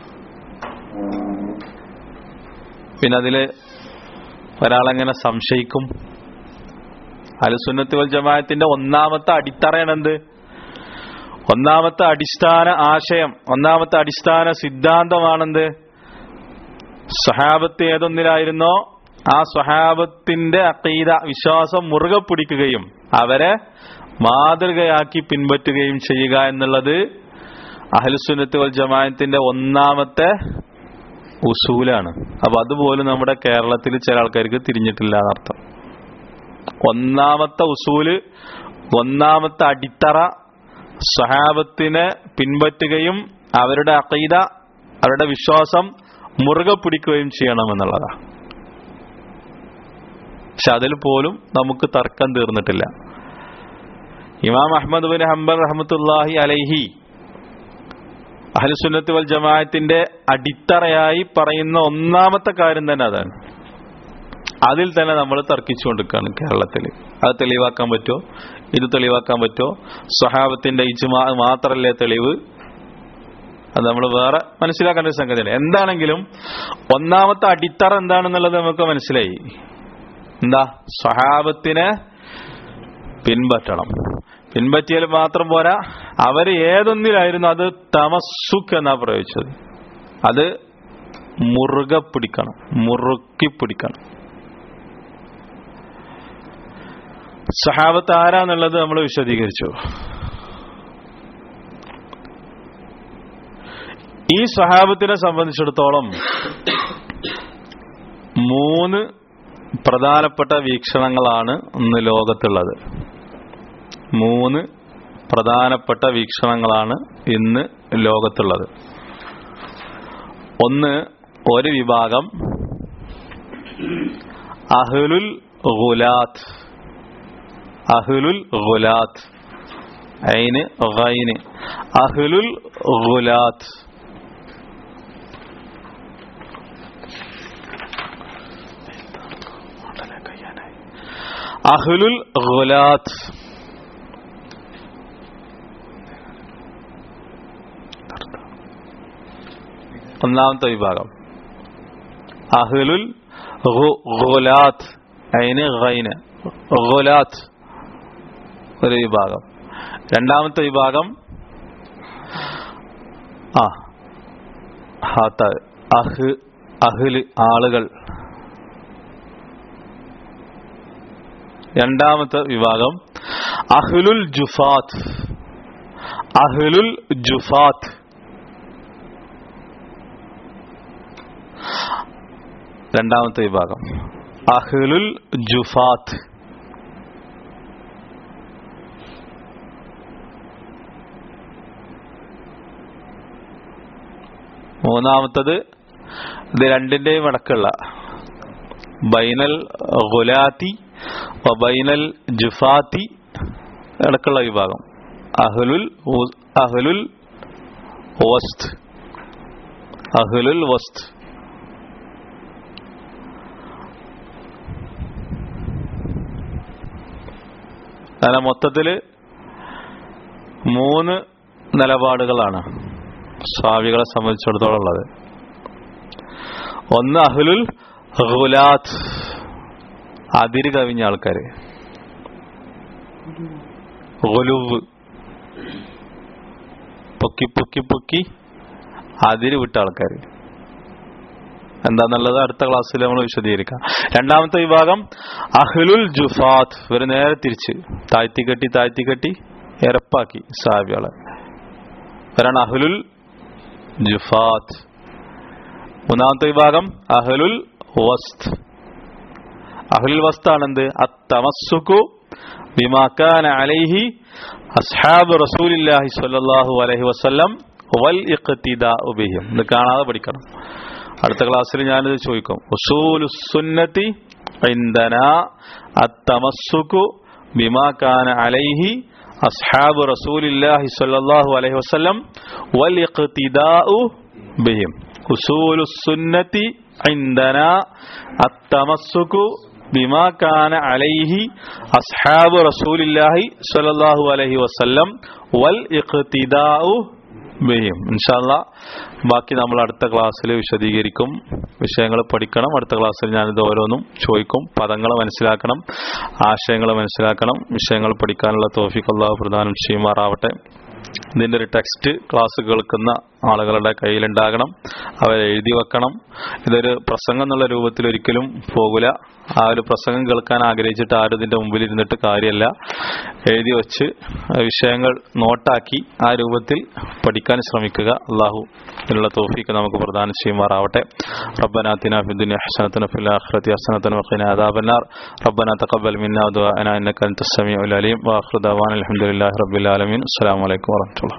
പിന്നെ അതില് ഒരാളെങ്ങനെ സംശയിക്കും അലുസുന്നത്ത് വൽ ജമാഅത്തിന്റെ ഒന്നാമത്തെ അടിത്തറയാണ് എന്ത് ഒന്നാമത്തെ അടിസ്ഥാന ആശയം ഒന്നാമത്തെ അടിസ്ഥാന സിദ്ധാന്തമാണെന്ത് സ്വഹാബത്ത് ഏതൊന്നിലായിരുന്നോ ആ സ്വഹാബത്തിന്റെ അക്കീത വിശ്വാസം മുറുകെ പിടിക്കുകയും അവരെ മാതൃകയാക്കി പിൻപറ്റുകയും ചെയ്യുക എന്നുള്ളത് അഹലുസുന്നത്ത് വൽ ജമാഅത്തിന്റെ ഒന്നാമത്തെ ഉസൂലാണ് അപ്പൊ അതുപോലും നമ്മുടെ കേരളത്തിൽ ചില ആൾക്കാർക്ക് തിരിഞ്ഞിട്ടില്ല എന്നർത്ഥം ഒന്നാമത്തെ ഉസൂല് ഒന്നാമത്തെ അടിത്തറ സഹാബത്തിനെ പിൻപറ്റുകയും അവരുടെ അക്കീത അവരുടെ വിശ്വാസം മുറുകെ പിടിക്കുകയും ചെയ്യണമെന്നുള്ളതാ പക്ഷെ അതിൽ പോലും നമുക്ക് തർക്കം തീർന്നിട്ടില്ല ഇമാം അഹമ്മദ് ബിൻ ഹംബർ റഹമത്തുല്ലാഹി അലൈഹി അഹ്ലുസുന്നത്ത് വൽ ജമാഅത്തിന്റെ അടിത്തറയായി പറയുന്ന ഒന്നാമത്തെ കാര്യം തന്നെ അതാണ് അതിൽ തന്നെ നമ്മൾ തർക്കിച്ചുകൊണ്ടിരിക്കുകയാണ് കേരളത്തിൽ അത് തെളിവാക്കാൻ പറ്റുമോ ഇത് തെളിവാക്കാൻ പറ്റുമോ സ്വഹാബത്തിന്റെ ഇജ്മാ മാത്രല്ലേ തെളിവ് അത് നമ്മൾ വേറെ മനസ്സിലാക്കേണ്ട ഒരു സംഗതിയാണ് എന്താണെങ്കിലും ഒന്നാമത്തെ അടിത്തറ എന്താണെന്നുള്ളത് നമുക്ക് മനസ്സിലായി എന്താ സ്വഹാബത്തിനെ പിൻപറ്റണം പിൻപറ്റിയാൽ മാത്രം പോരാ അവർ ഏതൊന്നിലായിരുന്നു അത് തമസുക്ക് എന്നാ പ്രയോഗിച്ചത് അത് മുറുകെ പിടിക്കണം മുറുക്കി പിടിക്കണം സഹാബത്ത് ആരാന്നുള്ളത് നമ്മൾ വിശദീകരിച്ചു ഈ സഹാബത്തിനെ സംബന്ധിച്ചിടത്തോളം മൂന്ന് പ്രധാനപ്പെട്ട വീക്ഷണങ്ങളാണ് ഇന്ന് ലോകത്തുള്ളത് മൂന്ന് പ്രധാനപ്പെട്ട വീക്ഷണങ്ങളാണ് ഇന്ന് ലോകത്തുള്ളത് ഒന്ന് ഒരു വിഭാഗം അഹ്ലുൽ ഗുലാത്ത് അഹ്ലുൽ ഗുലാത്ത് ഐന് ഗൈന് അഹ്ലുൽ ഗുലാത്ത് അഹ്ലുൽ ഗുലാത്ത് ഒന്നാമത്തെ വിഭാഗം അഹ്ലുൽ ഗുലാത്ത് ഐന് ഗൈന് ഗുലാത്ത് ഒരു വിഭാഗം രണ്ടാമത്തെ വിഭാഗം ആ ഹാത്ത അഹ് അഹ്ല് ആളുകൾ രണ്ടാമത്തെ വിഭാഗം അഹ്ലുൽ ജുഫാത്ത് അഹ്ലുൽ ജുഫാത്ത് രണ്ടാമത്തെ വിഭാഗം അഹ്ലുൽ ജുഫാത്ത് മൂന്നാമത്തത് ഇത് രണ്ടിന്റെയും ഇടക്കുള്ള ബൈനൽ ഗുലാത്തി ബൈനൽ ജുഫാത്തി ഇടക്കുള്ള വിഭാഗം അഹ്ലുൽ അഹ്ലുൽ വസ്ത് അഹ്ലുൽ വസ്ത് അങ്ങനെ മൊത്തത്തില് മൂന്ന് നിലപാടുകളാണ് സ്വാമികളെ സംബന്ധിച്ചിടത്തോളം ഉള്ളത് ഒന്ന് അഹ്ലുൽ ഗുലാത്ത് അതിര് കവിഞ്ഞ ആൾക്കാര് ഗുലുവ് പൊക്കി പൊക്കി പൊക്കി അതിര് വിട്ട ആൾക്കാര് എന്താന്നുള്ളത് അടുത്ത ക്ലാസ്സിൽ നമ്മൾ വിശദീകരിക്കാം രണ്ടാമത്തെ വിഭാഗം അഹ്ലുൽ ജുഫാത്ത് ഇവര് നേരെ തിരിച്ച് താഴ്ത്തിക്കെട്ടി താഴ്ത്തിക്കെട്ടി എരപ്പാക്കി സാബികളെ ഇവരാണ് അഹ്ലുൽ ജുഫാത്ത് മൂന്നാമത്തെ വിഭാഗം അഹ്ലുൽ വസ്ത് അഹ്ലുൽ വസ്ത് ആണെന്ത് അത്തമസ്സുക്കു ബിമാക്കാൻ അലൈഹി അസ്ഹാബ് റസൂലില്ലാഹി സ്വല്ലല്ലാഹു അലൈഹി വസല്ലം വൽ ഇഖ്തിദാഉ ബിഹിം ഇത് കാണാതെ പഠിക്കണം അടുത്ത ക്ലാസ്സിൽ ഞാനിത് ചോദിക്കും ഉസൂലു സുന്നത്തി ഇൻദന അത്തമസ്സുക്കു ബിമാക്കാൻ അലൈഹി അസ്ഹാബ് റസൂലില്ലാഹി സ്വല്ലല്ലാഹു അലൈഹി വസല്ലം വൽ ഇഖ്തിദാഉ ബിഹിം ഉസൂലു സുന്നത്തി ഇൻദന അത്തമസ്സുകു ബിമാ കാന അലൈഹി അസ്ഹാബ് റസൂലില്ലാഹി സ്വല്ലല്ലാഹു അലൈഹി വസല്ലം വൽ ഇഖ്തിദാഉ ബിഹിം ഇൻഷാല്ലാ ബാക്കി നമ്മൾ അടുത്ത ക്ലാസ്സിൽ വിശദീകരിക്കും വിഷയങ്ങൾ പഠിക്കണം അടുത്ത ക്ലാസ്സിൽ ഞാനിത് ഓരോന്നും ചോദിക്കും പദങ്ങൾ മനസ്സിലാക്കണം ആശയങ്ങൾ മനസ്സിലാക്കണം വിഷയങ്ങൾ പഠിക്കാനുള്ള തോഫിക്ക് അള്ളാഹു പ്രധാനം ചെയ്യുമാറാവട്ടെ ഇതിന്റെ ഒരു ടെക്സ്റ്റ് ക്ലാസ് കേൾക്കുന്ന ആളുകളുടെ കയ്യിലുണ്ടാകണം അവരെ എഴുതി വെക്കണം ഇതൊരു പ്രസംഗം എന്നുള്ള രൂപത്തിൽ ഒരിക്കലും പോകില്ല ആ ഒരു പ്രസംഗം കേൾക്കാൻ ആഗ്രഹിച്ചിട്ട് ആരും ഇതിന്റെ മുമ്പിൽ ഇരുന്നിട്ട് കാര്യമല്ല എഴുതി വെച്ച് വിഷയങ്ങൾ നോട്ടാക്കി ആ രൂപത്തിൽ പഠിക്കാൻ ശ്രമിക്കുക അള്ളാഹു ഇതിനുള്ള തോഫിക്ക് നമുക്ക് പ്രദാനം ചെയ്യുമാറാവട്ടെ ربنا آتنا في الدنيا حسنة وفي الآخرة حسنة وقنا عذاب النار ربنا تقبل منا ودعاءنا إنك أنت السميع العليم وآخر دعوانا الحمد لله رب العالمين السلام عليكم ورحمة الله